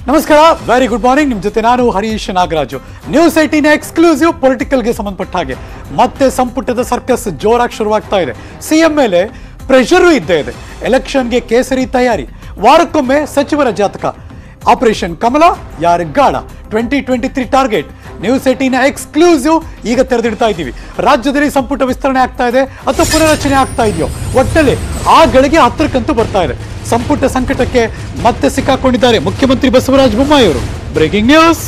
ನಮಸ್ಕಾರ very good morning ನಿಮ್ ಜೊತೆ ನಾನು Harish Nagaraju news eighteen exclusive ಪೊಲಿಟಿಕಲ್ಗೆ ಸಂಬಂಧಪಟ್ಟ ಹಾಗೆ ಮತ್ತೆ ಸಂಪುಟದ ಸರ್ಕಸ್ ಜೋರಾಗಿ ಶುರುವಾಗ್ತಾ ಇದೆ ಸಿಎಂ ಮೇಲೆ ಪ್ರೆಷರು ಇದ್ದೇ ಇದೆ ಎಲೆಕ್ಷನ್ಗೆ ಕೇಸರಿ ತಯಾರಿ ವಾರಕ್ಕೊಮ್ಮೆ ಸಚಿವರ ಜಾತಕ ಆಪರೇಷನ್ ಕಮಲ ಯಾರ ಗಾಳ twenty twenty three target news eighteen exclusive ಈಗ ತೆರೆದಿಡ್ತಾ ಇದ್ದೀವಿ ರಾಜ್ಯದಲ್ಲಿ ಸಂಪುಟ ವಿಸ್ತರಣೆ ಆಗ್ತಾ ಇದೆ ಅಥವಾ ಪುನರಚನೆ ಆಗ್ತಾ ಇದೆಯೋ ಒಟ್ಟಲ್ಲಿ ಆ ಗಳಿಗೆ ಹತ್ತಿರಕ್ಕಂತೂ ಬರ್ತಾ ಇದೆ ಸಂಪುಟ ಸಂಕಟಕ್ಕೆ ಮತ್ತೆ ಸಿಕ್ಕಾಕೊಂಡಿದ್ದಾರೆ ಮುಖ್ಯಮಂತ್ರಿ ಬಸವರಾಜ ಬೊಮ್ಮಾಯಿ ಅವರು ಬ್ರೇಕಿಂಗ್ ನ್ಯೂಸ್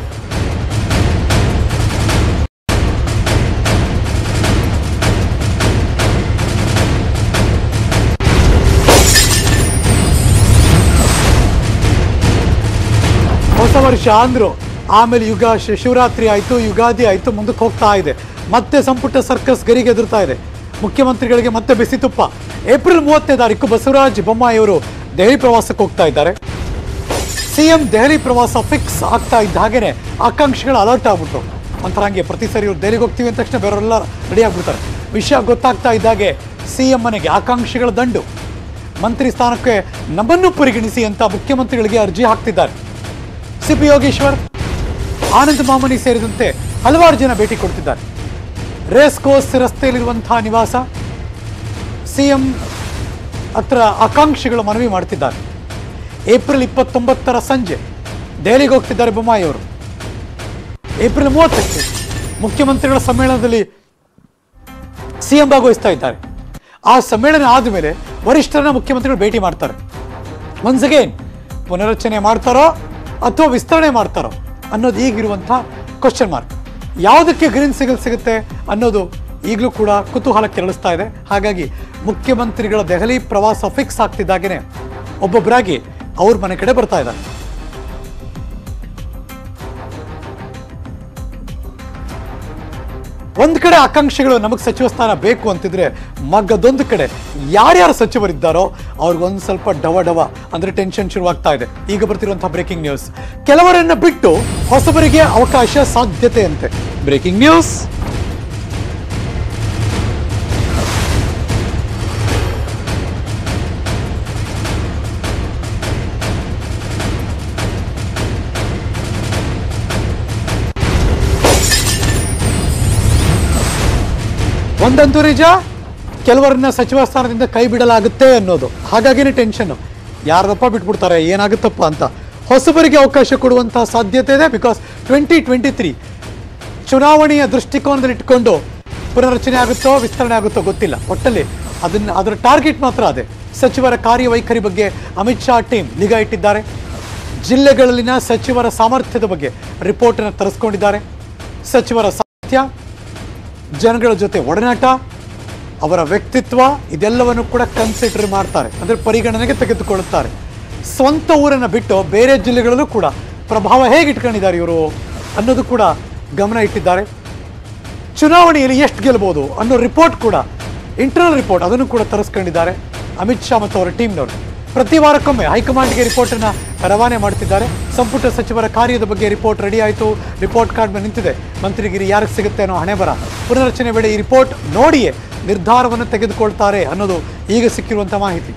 ಹೊಸ ವರ್ಷ ಅಂದ್ರು ಆಮೇಲೆ ಯುಗ ಶಿ- ಶಿವರಾತ್ರಿ ಆಯ್ತು ಯುಗಾದಿ ಆಯ್ತು ಮುಂದಕ್ಕೆ ಹೋಗ್ತಾ ಇದೆ ಮತ್ತೆ ಸಂಪುಟ ಸರ್ಕಸ್ ಗರಿಗೆ ಎದುರ್ತಾ ಇದೆ ಮುಖ್ಯಮಂತ್ರಿಗಳಿಗೆ ಮತ್ತೆ ಬಿಸಿ ತುಪ್ಪ ಏಪ್ರಿಲ್ ಮೂವತ್ತನೇ ತಾರೀಕು ಬಸವರಾಜ ಬೊಮ್ಮಾಯಿ ಅವರು ದೆಹಲಿ ಪ್ರವಾಸಕ್ಕೆ ಹೋಗ್ತಾ ಇದ್ದಾರೆ ಸಿಎಂ ದೆಹಲಿ ಪ್ರವಾಸ ಫಿಕ್ಸ್ ಆಗ್ತಾ ಇದ್ದ ಹಾಗೇನೆ ಆಕಾಂಕ್ಷಿಗಳು ಅಲರ್ಟ್ ಆಗ್ಬಿಟ್ರು ಒಂಥರ ಹಂಗೆ ಪ್ರತಿ ಸರಿ ಇವ್ರು ದೆಹಲಿಗೆ ಹೋಗ್ತೀವಿ ಅಂದ ತಕ್ಷಣ ಬೇರೆಯವರೆಲ್ಲ ರೆಡಿ ಆಗ್ಬಿಡ್ತಾರೆ ವಿಷಯ ಗೊತ್ತಾಗ್ತಾ ಇದ್ದಾಗೆ ಸಿಎಂ ಮನೆಗೆ ಆಕಾಂಕ್ಷಿಗಳ ದಂಡು ಮಂತ್ರಿ ಸ್ಥಾನಕ್ಕೆ ನಮ್ಮನ್ನು ಪರಿಗಣಿಸಿ ಅಂತ ಮುಖ್ಯಮಂತ್ರಿಗಳಿಗೆ ಅರ್ಜಿ ಹಾಕ್ತಿದ್ದಾರೆ ಸಿಪಿ ಯೋಗೇಶ್ವರ್ ಆನಂದ್ ಮಾಮನಿ ಸೇರಿದಂತೆ ಹಲವಾರು ಜನ ಭೇಟಿ ಕೊಡ್ತಿದ್ದಾರೆ ರೇಸ್ ಕೋರ್ಸ್ ರಸ್ತೆಯಲ್ಲಿರುವಂತಹ ನಿವಾಸ ಸಿಎಂ ಹತ್ರ ಆಕಾಂಕ್ಷಿಗಳು ಮನವಿ ಮಾಡ್ತಿದ್ದಾರೆ ಏಪ್ರಿಲ್ ಇಪ್ಪತ್ತೊಂಬತ್ತರ ಸಂಜೆ ದೆಹಲಿಗೆ ಹೋಗ್ತಿದ್ದಾರೆ ಬೊಮ್ಮಾಯಿ ಅವರು ಏಪ್ರಿಲ್ ಮೂವತ್ತಕ್ಕೆ ಮುಖ್ಯಮಂತ್ರಿಗಳ ಸಮ್ಮೇಳನದಲ್ಲಿ ಸಿಎಂ ಭಾಗವಹಿಸ್ತಾ ಇದ್ದಾರೆ ಆ ಸಮ್ಮೇಳನ ಆದಮೇಲೆ ವರಿಷ್ಠರನ್ನ ಮುಖ್ಯಮಂತ್ರಿಗಳು ಭೇಟಿ ಮಾಡ್ತಾರೆ ಒನ್ಸ್ ಅಗೇನ್ ಪುನರಚನೆ ಮಾಡ್ತಾರೋ ಅಥವಾ ವಿಸ್ತರಣೆ ಮಾಡ್ತಾರೋ ಅನ್ನೋದು ಈಗಿರುವಂಥ ಕ್ವಶನ್ ಮಾರ್ಕ್ ಯಾವುದಕ್ಕೆ ಗ್ರೀನ್ ಸಿಗಲ್ ಸಿಗುತ್ತೆ ಅನ್ನೋದು ಈಗಲೂ ಕೂಡ ಕುತೂಹಲ ಕೆರಳಿಸ್ತಾ ಇದೆ ಹಾಗಾಗಿ ಮುಖ್ಯಮಂತ್ರಿಗಳ ದೆಹಲಿ ಪ್ರವಾಸ ಫಿಕ್ಸ್ ಆಗ್ತಿದ್ದಾಗೇನೆ ಒಬ್ಬೊಬ್ಬರಾಗಿ ಅವ್ರ ಮನೆ ಕಡೆ ಬರ್ತಾ ಇದ್ದಾರೆ ಒಂದ್ ಕಡೆ ಆಕಾಂಕ್ಷಿಗಳು ನಮಗೆ ಸಚಿವ ಸ್ಥಾನ ಬೇಕು ಅಂತಿದ್ರೆ ಮಗ್ಗದೊಂದು ಕಡೆ ಯಾರ್ಯಾರು ಸಚಿವರಿದ್ದಾರೋ ಅವ್ರಿಗೊಂದು ಸ್ವಲ್ಪ ಡವ ಡವ ಅಂದ್ರೆ ಟೆನ್ಷನ್ ಶುರುವಾಗ್ತಾ ಇದೆ ಈಗ ಬರ್ತಿರುವಂತಹ ಬ್ರೇಕಿಂಗ್ ನ್ಯೂಸ್ ಕೆಲವರನ್ನ ಬಿಟ್ಟು ಹೊಸಬರಿಗೆ ಅವಕಾಶ ಸಾಧ್ಯತೆ ಅಂತೆ ಬ್ರೇಕಿಂಗ್ ನ್ಯೂಸ್ ಒಂದಂತೂ ನಿಜ ಕೆಲವರನ್ನ ಸಚಿವ ಸ್ಥಾನದಿಂದ ಕೈ ಬಿಡಲಾಗುತ್ತೆ ಅನ್ನೋದು ಹಾಗಾಗಿನೇ ಟೆನ್ಷನ್ ಯಾರದಪ್ಪ ಬಿಟ್ಬಿಡ್ತಾರೆ ಏನಾಗುತ್ತಪ್ಪ ಅಂತ ಹೊಸಬರಿಗೆ ಅವಕಾಶ ಕೊಡುವಂತಹ ಸಾಧ್ಯತೆ ಇದೆ ಬಿಕಾಸ್ ಟ್ವೆಂಟಿ ಟ್ವೆಂಟಿ ತ್ರೀ ಚುನಾವಣೆಯ ದೃಷ್ಟಿಕೋನದಲ್ಲಿ ಇಟ್ಕೊಂಡು ಪುನರಚನೆ ಆಗುತ್ತೋ ವಿಸ್ತರಣೆ ಆಗುತ್ತೋ ಗೊತ್ತಿಲ್ಲ ಒಟ್ಟಲ್ಲಿ ಅದನ್ನ ಅದರ ಟಾರ್ಗೆಟ್ ಮಾತ್ರ ಅದೇ ಸಚಿವರ ಕಾರ್ಯವೈಖರಿ ಬಗ್ಗೆ ಅಮಿತ್ ಶಾ ಟೀಮ್ ನಿಗಾ ಇಟ್ಟಿದ್ದಾರೆ ಜಿಲ್ಲೆಗಳಲ್ಲಿನ ಸಚಿವರ ಸಾಮರ್ಥ್ಯದ ಬಗ್ಗೆ ರಿಪೋರ್ಟ್ ಅನ್ನು ತರಿಸ್ಕೊಂಡಿದ್ದಾರೆ ಸಚಿವರ ಸಾಮರ್ಥ್ಯ ಜನಗಳ ಜೊತೆ ಒಡನಾಟ ಅವರ ವ್ಯಕ್ತಿತ್ವ ಇದೆಲ್ಲವನ್ನು ಕೂಡ ಕನ್ಸಿಡರ್ ಮಾಡ್ತಾರೆ ಅಂದರೆ ಪರಿಗಣನೆಗೆ ತೆಗೆದುಕೊಳ್ಳುತ್ತಾರೆ ಸ್ವಂತ ಊರನ್ನು ಬಿಟ್ಟು ಬೇರೆ ಜಿಲ್ಲೆಗಳಲ್ಲೂ ಕೂಡ ಪ್ರಭಾವ ಹೇಗೆ ಇಟ್ಕೊಂಡಿದ್ದಾರೆ ಇವರು ಅನ್ನೋದು ಕೂಡ ಗಮನ ಇಟ್ಟಿದ್ದಾರೆ ಚುನಾವಣೆಯಲ್ಲಿ ಎಷ್ಟು ಗೆಲ್ಬೋದು ಅನ್ನೋ ರಿಪೋರ್ಟ್ ಕೂಡ ಇಂಟರ್ನಲ್ ರಿಪೋರ್ಟ್ ಅದನ್ನು ಕೂಡ ತರಿಸ್ಕೊಂಡಿದ್ದಾರೆ ಅಮಿತ್ ಶಾ ಮತ್ತು ಅವರ ಟೀಮ್ನವರು ಪ್ರತಿ ವಾರಕ್ಕೊಮ್ಮೆ ಹೈಕಮಾಂಡ್ಗೆ ರಿಪೋರ್ಟನ್ನು ರವಾನೆ ಮಾಡ್ತಿದ್ದಾರೆ ಸಂಪುಟ ಸಚಿವರ ಕಾರ್ಯದ ಬಗ್ಗೆ ರಿಪೋರ್ಟ್ ರೆಡಿ ಆಯಿತು ರಿಪೋರ್ಟ್ ಕಾರ್ಡ್ ಮೇಲೆ ನಿಂತಿದೆ ಮಂತ್ರಿಗಿರಿ ಯಾರಿಗೆ ಸಿಗುತ್ತೆ ಅನ್ನೋ ಹಣೆ ಬರ ಪುನರಚನೆ ವೇಳೆ ಈ ರಿಪೋರ್ಟ್ ನೋಡಿಯೇ ನಿರ್ಧಾರವನ್ನು ತೆಗೆದುಕೊಳ್ತಾರೆ ಅನ್ನೋದು ಈಗ ಸಿಕ್ಕಿರುವಂಥ ಮಾಹಿತಿ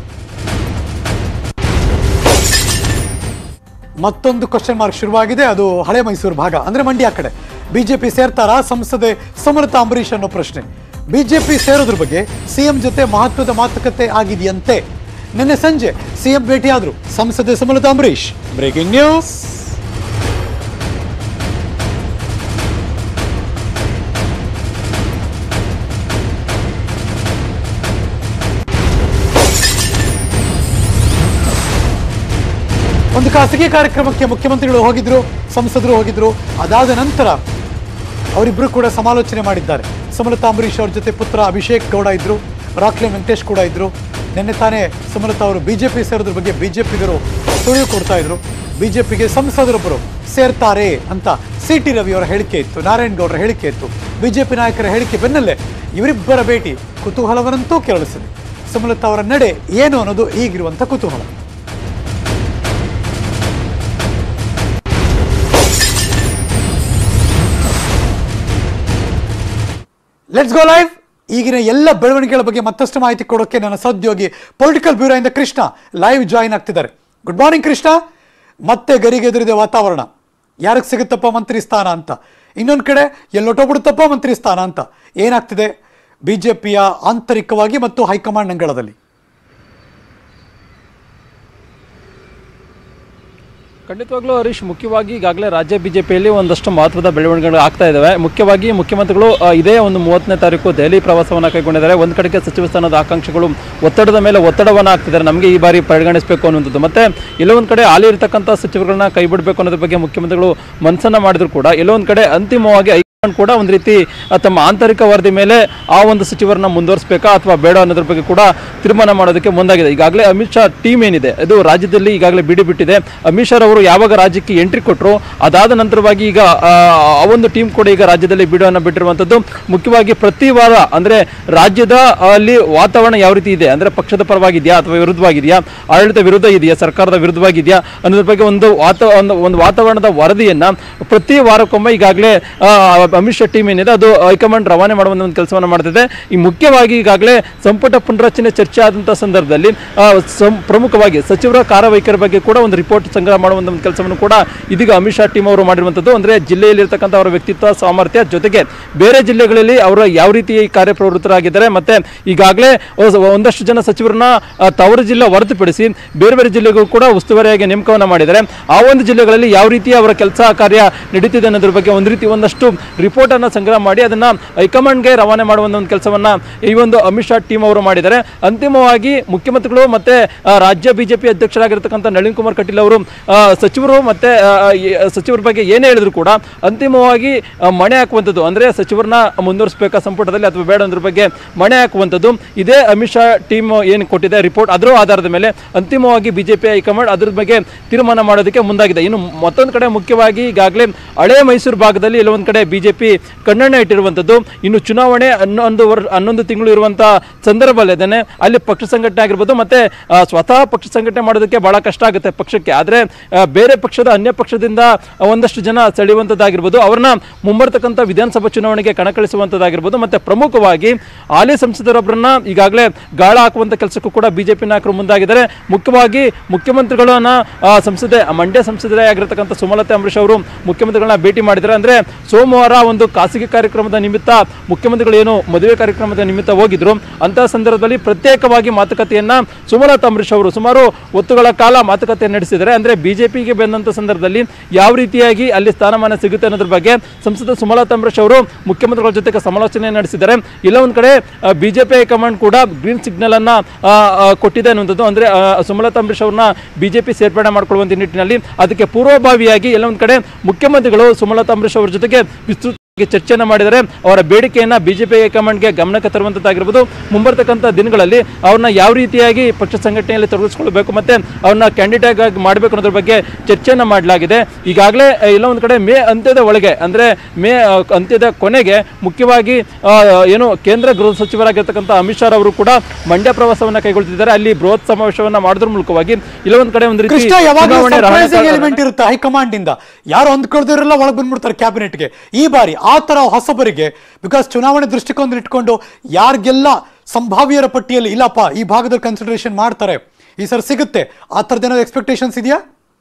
ಮತ್ತೊಂದು ಕ್ವಶನ್ ಮಾರ್ಕ್ ಶುರುವಾಗಿದೆ ಅದು ಹಳೆ ಮೈಸೂರು ಭಾಗ ಅಂದ್ರೆ ಮಂಡ್ಯ ಕಡೆ ಬಿಜೆಪಿ ಸೇರ್ತಾರಾ ಸಂಸದೆ ಸುಮಲತಾ ಅಂಬರೀಶ್ ಅನ್ನೋ ಪ್ರಶ್ನೆ ಬಿಜೆಪಿ ಸೇರೋದ್ರ ಬಗ್ಗೆ ಸಿಎಂ ಜೊತೆ ಮಹತ್ವದ ಮಾತುಕತೆ ಆಗಿದೆಯಂತೆ ನಿನ್ನೆ ಸಂಜೆ ಸಿಎಂ ಭೇಟಿಯಾದ್ರು ಸಂಸದೆ ಸುಮಲತಾ ಅಂಬರೀಶ್ ಬ್ರೇಕಿಂಗ್ ನ್ಯೂಸ್ ಒಂದು ಖಾಸಗಿ ಕಾರ್ಯಕ್ರಮಕ್ಕೆ ಮುಖ್ಯಮಂತ್ರಿಗಳು ಹೋಗಿದ್ರು ಸಂಸದರು ಹೋಗಿದ್ರು ಅದಾದ ನಂತರ ಅವರಿಬ್ಬರು ಕೂಡ ಸಮಾಲೋಚನೆ ಮಾಡಿದ್ದಾರೆ ಸುಮಲತಾ ಅಂಬರೀಶ್ ಅವ್ರ ಜೊತೆ ಪುತ್ರ ಅಭಿಷೇಕ್ ಗೌಡ ಇದ್ರು ರಾಕ್ಲೆ ವೆಂಕಟೇಶ್ ಕೂಡ ಇದ್ರು ನಿನ್ನೆ ತಾನೇ ಸುಮಲತಾ ಅವರು ಬಿಜೆಪಿ ಸೇರೋದ್ರ ಬಗ್ಗೆ ಬಿಜೆಪಿಗರು ಸುಳಿವು ಕೊಡ್ತಾ ಇದ್ರು ಬಿಜೆಪಿಗೆ ಸಂಸದರೊಬ್ಬರು ಸೇರ್ತಾರೆ ಅಂತ ಸಿ ಟಿ ರವಿ ಅವರ ಹೇಳಿಕೆ ಇತ್ತು ನಾರಾಯಣ್ ಗೌಡರ ಹೇಳಿಕೆ ಇತ್ತು ಬಿಜೆಪಿ ನಾಯಕರ ಹೇಳಿಕೆ ಬೆನ್ನಲ್ಲೇ ಇವರಿಬ್ಬರ ಭೇಟಿ ಕುತೂಹಲವನ್ನಂತೂ ಕೆರಳಿಸಿದೆ ಸುಮಲತಾ ಅವರ ನಡೆ ಏನು ಅನ್ನೋದು ಈಗಿರುವಂಥ ಕುತೂಹಲ ಲೆಟ್ಸ್ ಗೋ ಲೈವ್ ಈಗಿನ ಎಲ್ಲ ಬೆಳವಣಿಗೆಗಳ ಬಗ್ಗೆ ಮತ್ತಷ್ಟು ಮಾಹಿತಿ ಕೊಡೋಕೆ ನನ್ನ ಸಹೋದ್ಯೋಗಿ ಪೊಲಿಟಿಕಲ್ ಬ್ಯೂರೋ ಇಂದ ಕೃಷ್ಣ ಲೈವ್ ಜಾಯಿನ್ ಆಗ್ತಿದ್ದಾರೆ ಗುಡ್ ಮಾರ್ನಿಂಗ್ ಕೃಷ್ಣ ಮತ್ತೆ ಗರಿಗೆದರಿದೆ ವಾತಾವರಣ ಯಾರಿಗೆ ಸಿಗುತ್ತಪ್ಪ ಮಂತ್ರಿ ಸ್ಥಾನ ಅಂತ ಇನ್ನೊಂದು ಕಡೆ ಎಲ್ಲೊಟ್ಟೋಗ್ಬಿಡುತ್ತಪ್ಪ ಮಂತ್ರಿ ಸ್ಥಾನ ಅಂತ ಏನಾಗ್ತಿದೆ ಬಿ ಜೆ ಪಿಯ ಆಂತರಿಕವಾಗಿ ಮತ್ತು ಹೈಕಮಾಂಡ್ ಅಂಗಳದಲ್ಲಿ ಖಂಡಿತವಾಗ್ಲೂ ಹರೀಶ್ ಮುಖ್ಯವಾಗಿ ಈಗಾಗಲೇ ರಾಜ್ಯ ಬಿಜೆಪಿಯಲ್ಲಿ ಒಂದಷ್ಟು ಮಹತ್ವದ ಬೆಳವಣಿಗೆಗಳು ಆಗ್ತಾ ಇದ್ದಾವೆ ಮುಖ್ಯವಾಗಿ ಮುಖ್ಯಮಂತ್ರಿಗಳು ಆ, ಇದೇ ಒಂದು ಮೂವತ್ತನೇ ತಾರೀಕು ದೆಹಲಿ ಪ್ರವಾಸವನ್ನು ಕೈಗೊಂಡಿದ್ದಾರೆ ಒಂದು ಕಡೆಗೆ ಸಚಿವ ಸ್ಥಾನದ ಆಕಾಂಕ್ಷಿಗಳು ಒತ್ತಡದ ಮೇಲೆ ಒತ್ತಡವನ್ನು ಹಾಕ್ತಿದ್ದಾರೆ ನಮಗೆ ಈ ಬಾರಿ ಪರಿಗಣಿಸಬೇಕು ಅನ್ನುವಂಥದ್ದು ಮತ್ತೆ ಎಲ್ಲೊಂದು ಕಡೆ ಹಾಲಿ ಇರತಕ್ಕಂಥ ಸಚಿವರುಗಳನ್ನ ಕೈ ಬಿಡಬೇಕು ಅನ್ನೋದ್ರ ಬಗ್ಗೆ ಮುಖ್ಯಮಂತ್ರಿಗಳು ಮನಸ್ಸನ್ನ ಮಾಡಿದ್ರು ಕೂಡ ಎಲ್ಲೊಂದು ಕಡೆ ಅಂತಿಮವಾಗಿ ಹೈಕಮಾಂಡ್ ಕೂಡ ಒಂದು ರೀತಿ ಆ, ತಮ್ಮ ಆಂತರಿಕ ವರದಿ ಮೇಲೆ ಆ ಒಂದು ಸಚಿವರನ್ನ ಮುಂದುವರಿಸಬೇಕಾ ಅಥವಾ ಬೇಡ ಅನ್ನೋದ್ರ ಬಗ್ಗೆ ಕೂಡ ತೀರ್ಮಾನ ಮಾಡೋದಕ್ಕೆ ಮುಂದಾಗಿದೆ ಈಗಾಗಲೇ ಅಮಿತ್ ಶಾ ಟೀಮ್ ಏನಿದೆ ಅದು ರಾಜ್ಯದಲ್ಲಿ ಈಗಾಗಲೇ ಬಿಡಿ ಬಿಟ್ಟಿದೆ ಅಮಿತ್ ಶಾ ಅವರು ಯಾವಾಗ ರಾಜ್ಯಕ್ಕೆ ಎಂಟ್ರಿ ಕೊಟ್ಟರು ಅದಾದ ನಂತರವಾಗಿ ಈಗ ಆ, ಆ ಒಂದು ಟೀಮ್ ಕೂಡ ಈಗ ರಾಜ್ಯದಲ್ಲಿ ಬಿಡುವನ್ನು ಬಿಟ್ಟಿರುವಂಥದ್ದು ಮುಖ್ಯವಾಗಿ ಪ್ರತಿ ವಾರ ಅಂದ್ರೆ ರಾಜ್ಯದ ಅಲ್ಲಿ ವಾತಾವರಣ ಯಾವ ರೀತಿ ಇದೆ ಅಂದ್ರೆ ಪಕ್ಷದ ಪರವಾಗಿದೆಯಾ ಅಥವಾ ವಿರುದ್ಧವಾಗಿದೆಯಾ ಆಡಳಿತ ವಿರುದ್ಧ ಇದೆಯಾ ಸರ್ಕಾರದ ವಿರುದ್ಧವಾಗಿದೆಯಾ ಅನ್ನೋದ್ರ ಬಗ್ಗೆ ಒಂದು ವಾತ ಒಂದು ಒಂದು ವಾತಾವರಣದ ವರದಿಯನ್ನ ಪ್ರತಿ ವಾರಕ್ಕೊಮ್ಮೆ ಈಗಾಗಲೇ ಆ, ಅಮಿತ್ ಶಾ ಟೀಮ್ ಏನಿದೆ ಅದು ಹೈಕಮಾಂಡ್ ರವಾನೆ ಮಾಡುವ ಒಂದು ಕೆಲಸವನ್ನು ಮಾಡ್ತಿದೆ ಈ ಮುಖ್ಯವಾಗಿ ಈಗಾಗಲೇ ಸಂಪುಟ ಪುನರಚನೆ ಚರ್ಚೆ ಆದಂತಹ ಸಂದರ್ಭದಲ್ಲಿ ಆ, ಸಂ- ಪ್ರಮುಖವಾಗಿ ಸಚಿವರ ಕಾರ್ಯವೈಖರಿ ಬಗ್ಗೆ ಕೂಡ ಒಂದು ರಿಪೋರ್ಟ್ ಸಂಗ್ರಹ ಮಾಡುವ ಒಂದು ಕೆಲಸವನ್ನು ಕೂಡ ಇದೀಗ ಅಮಿತ್ ಶಾ ಟೀಮ್ ಅವರು ಮಾಡಿರುವಂಥದ್ದು ಅಂದ್ರೆ ಜಿಲ್ಲೆಯಲ್ಲಿರ್ತಕ್ಕಂಥ ಅವರ ವ್ಯಕ್ತಿತ್ವ ಸಾಮರ್ಥ್ಯ ಜೊತೆಗೆ ಬೇರೆ ಜಿಲ್ಲೆಗಳಲ್ಲಿ ಅವರು ಯಾವ ರೀತಿ ಕಾರ್ಯಪ್ರವೃತ್ತರಾಗಿದ್ದಾರೆ ಮತ್ತೆ ಈಗಾಗಲೇ ಒಂದಷ್ಟು ಜನ ಸಚಿವರನ್ನ ಆ, ತವರು ಜಿಲ್ಲೆ ಹೊರತುಪಡಿಸಿ ಬೇರೆ ಬೇರೆ ಜಿಲ್ಲೆಗೂ ಕೂಡ ಉಸ್ತುವಾರಿಯಾಗಿ ನೇಮಕವನ್ನ ಮಾಡಿದ್ದಾರೆ ಆ ಒಂದು ಜಿಲ್ಲೆಗಳಲ್ಲಿ ಯಾವ ರೀತಿ ಅವರ ಕೆಲಸ ಕಾರ್ಯ ನಡೀತಿದೆ ಅನ್ನೋದ್ರ ಬಗ್ಗೆ ಒಂದು ರೀತಿ ಒಂದಷ್ಟು ರಿಪೋರ್ಟ್ ಅನ್ನ ಸಂಗ್ರಹ ಮಾಡಿ ಅದನ್ನ ಹೈಕಮಾಂಡ್ಗೆ ರವಾನೆ ಮಾಡುವ ಒಂದು ಕೆಲಸವನ್ನ ಈ ಒಂದು ಅಮಿತ್ ಶಾ ಟೀಮ್ ಅವರು ಮಾಡಿದ್ದಾರೆ ಅಂತಿಮವಾಗಿ ಮುಖ್ಯಮಂತ್ರಿಗಳು ಮತ್ತೆ ಆ, ರಾಜ್ಯ ಬಿಜೆಪಿ ಅಧ್ಯಕ್ಷರಾಗಿರ್ತಕ್ಕಂಥ ನಳಿನ್ ಕುಮಾರ್ ಕಟೀಲ್ ಅವರು ಆ, ಸಚಿವರು ಮತ್ತೆ ಆ, ಈ ಸಚಿವರ ಬಗ್ಗೆ ಏನೇ ಹೇಳಿದ್ರು ಕೂಡ ಅಂತಿಮವಾಗಿ ಆ, ಮಣೆ ಹಾಕುವಂಥದ್ದು ಅಂದ್ರೆ ಸಚಿವರನ್ನ ಮುಂದುವರಿಸಬೇಕಾ ಸಂಪುಟದಲ್ಲಿ ಅಥವಾ ಬೇಡ ಅನ್ನೋದ್ರ ಬಗ್ಗೆ ಮಣೆ ಹಾಕುವಂಥದ್ದು ಇದೇ ಅಮಿತ್ ಶಾ ಟೀಮ್ ಏನು ಕೊಟ್ಟಿದೆ ರಿಪೋರ್ಟ್ ಅದರ ಆಧಾರದ ಮೇಲೆ ಅಂತಿಮವಾಗಿ ಬಿಜೆಪಿ ಹೈಕಮಾಂಡ್ ಅದ್ರ ಬಗ್ಗೆ ತೀರ್ಮಾನ ಮಾಡೋದಕ್ಕೆ ಮುಂದಾಗಿದೆ ಇನ್ನು ಮತ್ತೊಂದು ಕಡೆ ಮುಖ್ಯವಾಗಿ ಈಗಾಗಲೇ ಹಳೆ ಮೈಸೂರು ಭಾಗದಲ್ಲಿ ಎಲ್ಲೊಂದು ಕಡೆ ಬಿಜೆಪಿ ಕಣ್ಣಣ್ಣ ಇಟ್ಟಿರುವಂಥದ್ದು ಇನ್ನು ಚುನಾವಣೆ ಹನ್ನೊಂದು ವರ್ ಹನ್ನೊಂದು ತಿಂಗಳು ಇರುವಂತಹ ಸಂದರ್ಭದಲ್ಲೇನೆ ಅಲ್ಲಿ ಪಕ್ಷ ಸಂಘಟನೆ ಆಗಿರ್ಬೋದು ಮತ್ತೆ ಆ, ಸ್ವತಃ ಪಕ್ಷ ಸಂಘಟನೆ ಮಾಡೋದಕ್ಕೆ ಬಹಳ ಕಷ್ಟ ಆಗುತ್ತೆ ಪಕ್ಷಕ್ಕೆ ಆದ್ರೆ ಆ, ಬೇರೆ ಪಕ್ಷದ ಅನ್ಯ ಪಕ್ಷದಿಂದ ಒಂದಷ್ಟು ಜನ ಸೆಳೆಯುವಂಥದ್ದಾಗಿರ್ಬೋದು ಅವ್ರನ್ನ ಮುಂಬರ್ತಕ್ಕಂಥ ವಿಧಾನಸಭಾ ಚುನಾವಣೆಗೆ ಕಣಕ್ಕಿಳಿಸುವಂಥದ್ದಾಗಿರ್ಬೋದು ಮತ್ತೆ ಪ್ರಮುಖವಾಗಿ ಹಾಲಿ ಸಂಸದರೊಬ್ಬರನ್ನ ಈಗಾಗಲೇ ಗಾಳ ಹಾಕುವಂಥ ಕೆಲಸಕ್ಕೂ ಕೂಡ ಬಿಜೆಪಿ ನಾಯಕರು ಮುಂದಾಗಿದ್ದಾರೆ ಮುಖ್ಯವಾಗಿ ಮುಖ್ಯಮಂತ್ರಿಗಳನ್ನ ಆ, ಸಂಸದೆ ಮಂಡ್ಯ ಸಂಸದರೇ ಆಗಿರತಕ್ಕಂಥ ಸುಮಲತಾ ಅಂಬರೀಶ್ ಅವರು ಮುಖ್ಯಮಂತ್ರಿಗಳನ್ನ ಭೇಟಿ ಮಾಡಿದ್ದಾರೆ ಅಂದ್ರೆ ಸೋಮವಾರ ಒಂದು ಖಾಸಗಿ ಕಾರ್ಯಕ್ರಮದ ನಿಮಿತ್ತ ಮುಖ್ಯಮಂತ್ರಿಗಳು ಏನು ಮದುವೆ ಕಾರ್ಯಕ್ರಮದ ನಿಮಿತ್ತ ಹೋಗಿದ್ರು ಅಂತಹ ಸಂದರ್ಭದಲ್ಲಿ ಪ್ರತ್ಯೇಕವಾಗಿ ಮಾತುಕತೆಯನ್ನ ಸುಮಲತಾ ಅಂಬರೀಶ್ ಅವರು ಸುಮಾರು ಹೊತ್ತುಗಳ ಕಾಲ ಮಾತುಕತೆ ನಡೆಸಿದ್ದಾರೆ ಅಂದ್ರೆ ಬಿಜೆಪಿಗೆ ಬಂದಂತ ಸಂದರ್ಭದಲ್ಲಿ ಯಾವ ರೀತಿಯಾಗಿ ಅಲ್ಲಿ ಸ್ಥಾನಮಾನ ಸಿಗುತ್ತೆ ಅನ್ನೋದ್ರ ಬಗ್ಗೆ ಸಂಸದ ಸುಮಲತಾ ಅಂಬರೀಶ್ ಅವರು ಮುಖ್ಯಮಂತ್ರಿಗಳ ಜೊತೆಗೆ ಸಮಾಲೋಚನೆ ನಡೆಸಿದ್ದಾರೆ ಇಲ್ಲ ಒಂದ್ ಕಡೆ ಬಿಜೆಪಿ ಹೈಕಮಾಂಡ್ ಕೂಡ ಗ್ರೀನ್ ಸಿಗ್ನಲ್ ಅನ್ನ ಆ, ಆ, ಕೊಟ್ಟಿದೆ ಅನ್ನುವಂಥದ್ದು ಅಂದ್ರೆ ಆ, ಸುಮಲತಾ ಅಂಬರೀಶ್ ಅವ್ರನ್ನ ಬಿಜೆಪಿ ಸೇರ್ಪಡೆ ಮಾಡ್ಕೊಳ್ಳುವಂತ ನಿಟ್ಟಿನಲ್ಲಿ ಅದಕ್ಕೆ ಪೂರ್ವಭಾವಿಯಾಗಿ ಎಲ್ಲ ಒಂದ್ ಕಡೆ ಮುಖ್ಯಮಂತ್ರಿಗಳು ಸುಮಲತಾ ಅಂಬರೀಶ್ ಅವರ ಜೊತೆಗೆ ವಿಸ್ತೃತ ಚರ್ಚೆಯನ್ನ ಮಾಡಿದರೆ ಅವರ ಬೇಡಿಕೆಯನ್ನ ಬಿಜೆಪಿ ಹೈಕಮಾಂಡ್ಗೆ ಗಮನಕ್ಕೆ ತರುವಂತದ್ದಾಗಿರ್ಬೋದು ಮುಂಬರ್ತಕ್ಕಂಥ ದಿನಗಳಲ್ಲಿ ಅವ್ರನ್ನ ಯಾವ ರೀತಿಯಾಗಿ ಪಕ್ಷ ಸಂಘಟನೆಯಲ್ಲಿ ತೊಡಗಿಸ್ಕೊಳ್ಬೇಕು ಮತ್ತೆ ಅವ್ರನ್ನ ಕ್ಯಾಂಡಿಡೇಟ್ ಆಗಿ ಮಾಡಬೇಕು ಅನ್ನೋದ್ರ ಬಗ್ಗೆ ಚರ್ಚೆಯನ್ನ ಮಾಡಲಾಗಿದೆ ಈಗಾಗಲೇ ಎಲ್ಲ ಒಂದು ಕಡೆ ಮೇ ಅಂತ್ಯದ ಒಳಗೆ ಅಂದ್ರೆ ಮೇ ಆ, ಅಂತ್ಯದ ಕೊನೆಗೆ ಮುಖ್ಯವಾಗಿ ಆ, ಏನು ಕೇಂದ್ರ ಗೃಹ ಸಚಿವರಾಗಿರ್ತಕ್ಕಂಥ ಅಮಿತ್ ಶಾ ಅವರು ಕೂಡ ಮಂಡ್ಯ ಪ್ರವಾಸವನ್ನ ಕೈಗೊಳ್ತಿದ್ದಾರೆ ಅಲ್ಲಿ ಬೃಹತ್ ಸಮಾವೇಶವನ್ನ ಮಾಡೋದ್ರ ಮೂಲಕವಾಗಿ ಇಲ್ಲ ಒಂದ್ ಕಡೆ ಒಂದು ರೀತಿ ಕೃಷ್ಣ ಯಾವಾಗ ಚುನಾವಣೆ ರಣಕಹಳ- ಎಲಿಮೆಂಟ್ ಇರುತ್ತೆ ಹೈಕಮಾಂಡ್ ಇಂದ ಯಾರು ಅಂದ್ಕೊಳ್ದಿರಲ್ಲ ಒಳಗೆ ಬಂದ್ಬಿಡ್ತಾರೆ ಕ್ಯಾಬಿನೆಟ್ಗೆ ಈ ಬಾರಿ ಆ ತರ ಹೊಸಬರಿಗೆ ಬಿಕಾಸ್ ಚುನಾವಣೆ ದೃಷ್ಟಿಕೋನ ಇಟ್ಕೊಂಡು ಯಾರಿಗೆಲ್ಲ ಸಂಭಾವ್ಯರ ಪಟ್ಟಿಯಲ್ಲಿ ಇಲ್ಲಪ್ಪ ಈ ಭಾಗದಲ್ಲಿ ಕನ್ಸಿಡರೇಷನ್ ಮಾಡ್ತಾರೆ ಈ ಸರ್ ಸಿಗುತ್ತೆ ಆ ಥರದ್ದು ಏನಾದ್ರು ಎಕ್ಸ್ಪೆಕ್ಟೇಷನ್ಸ್ ಇದೆಯಾ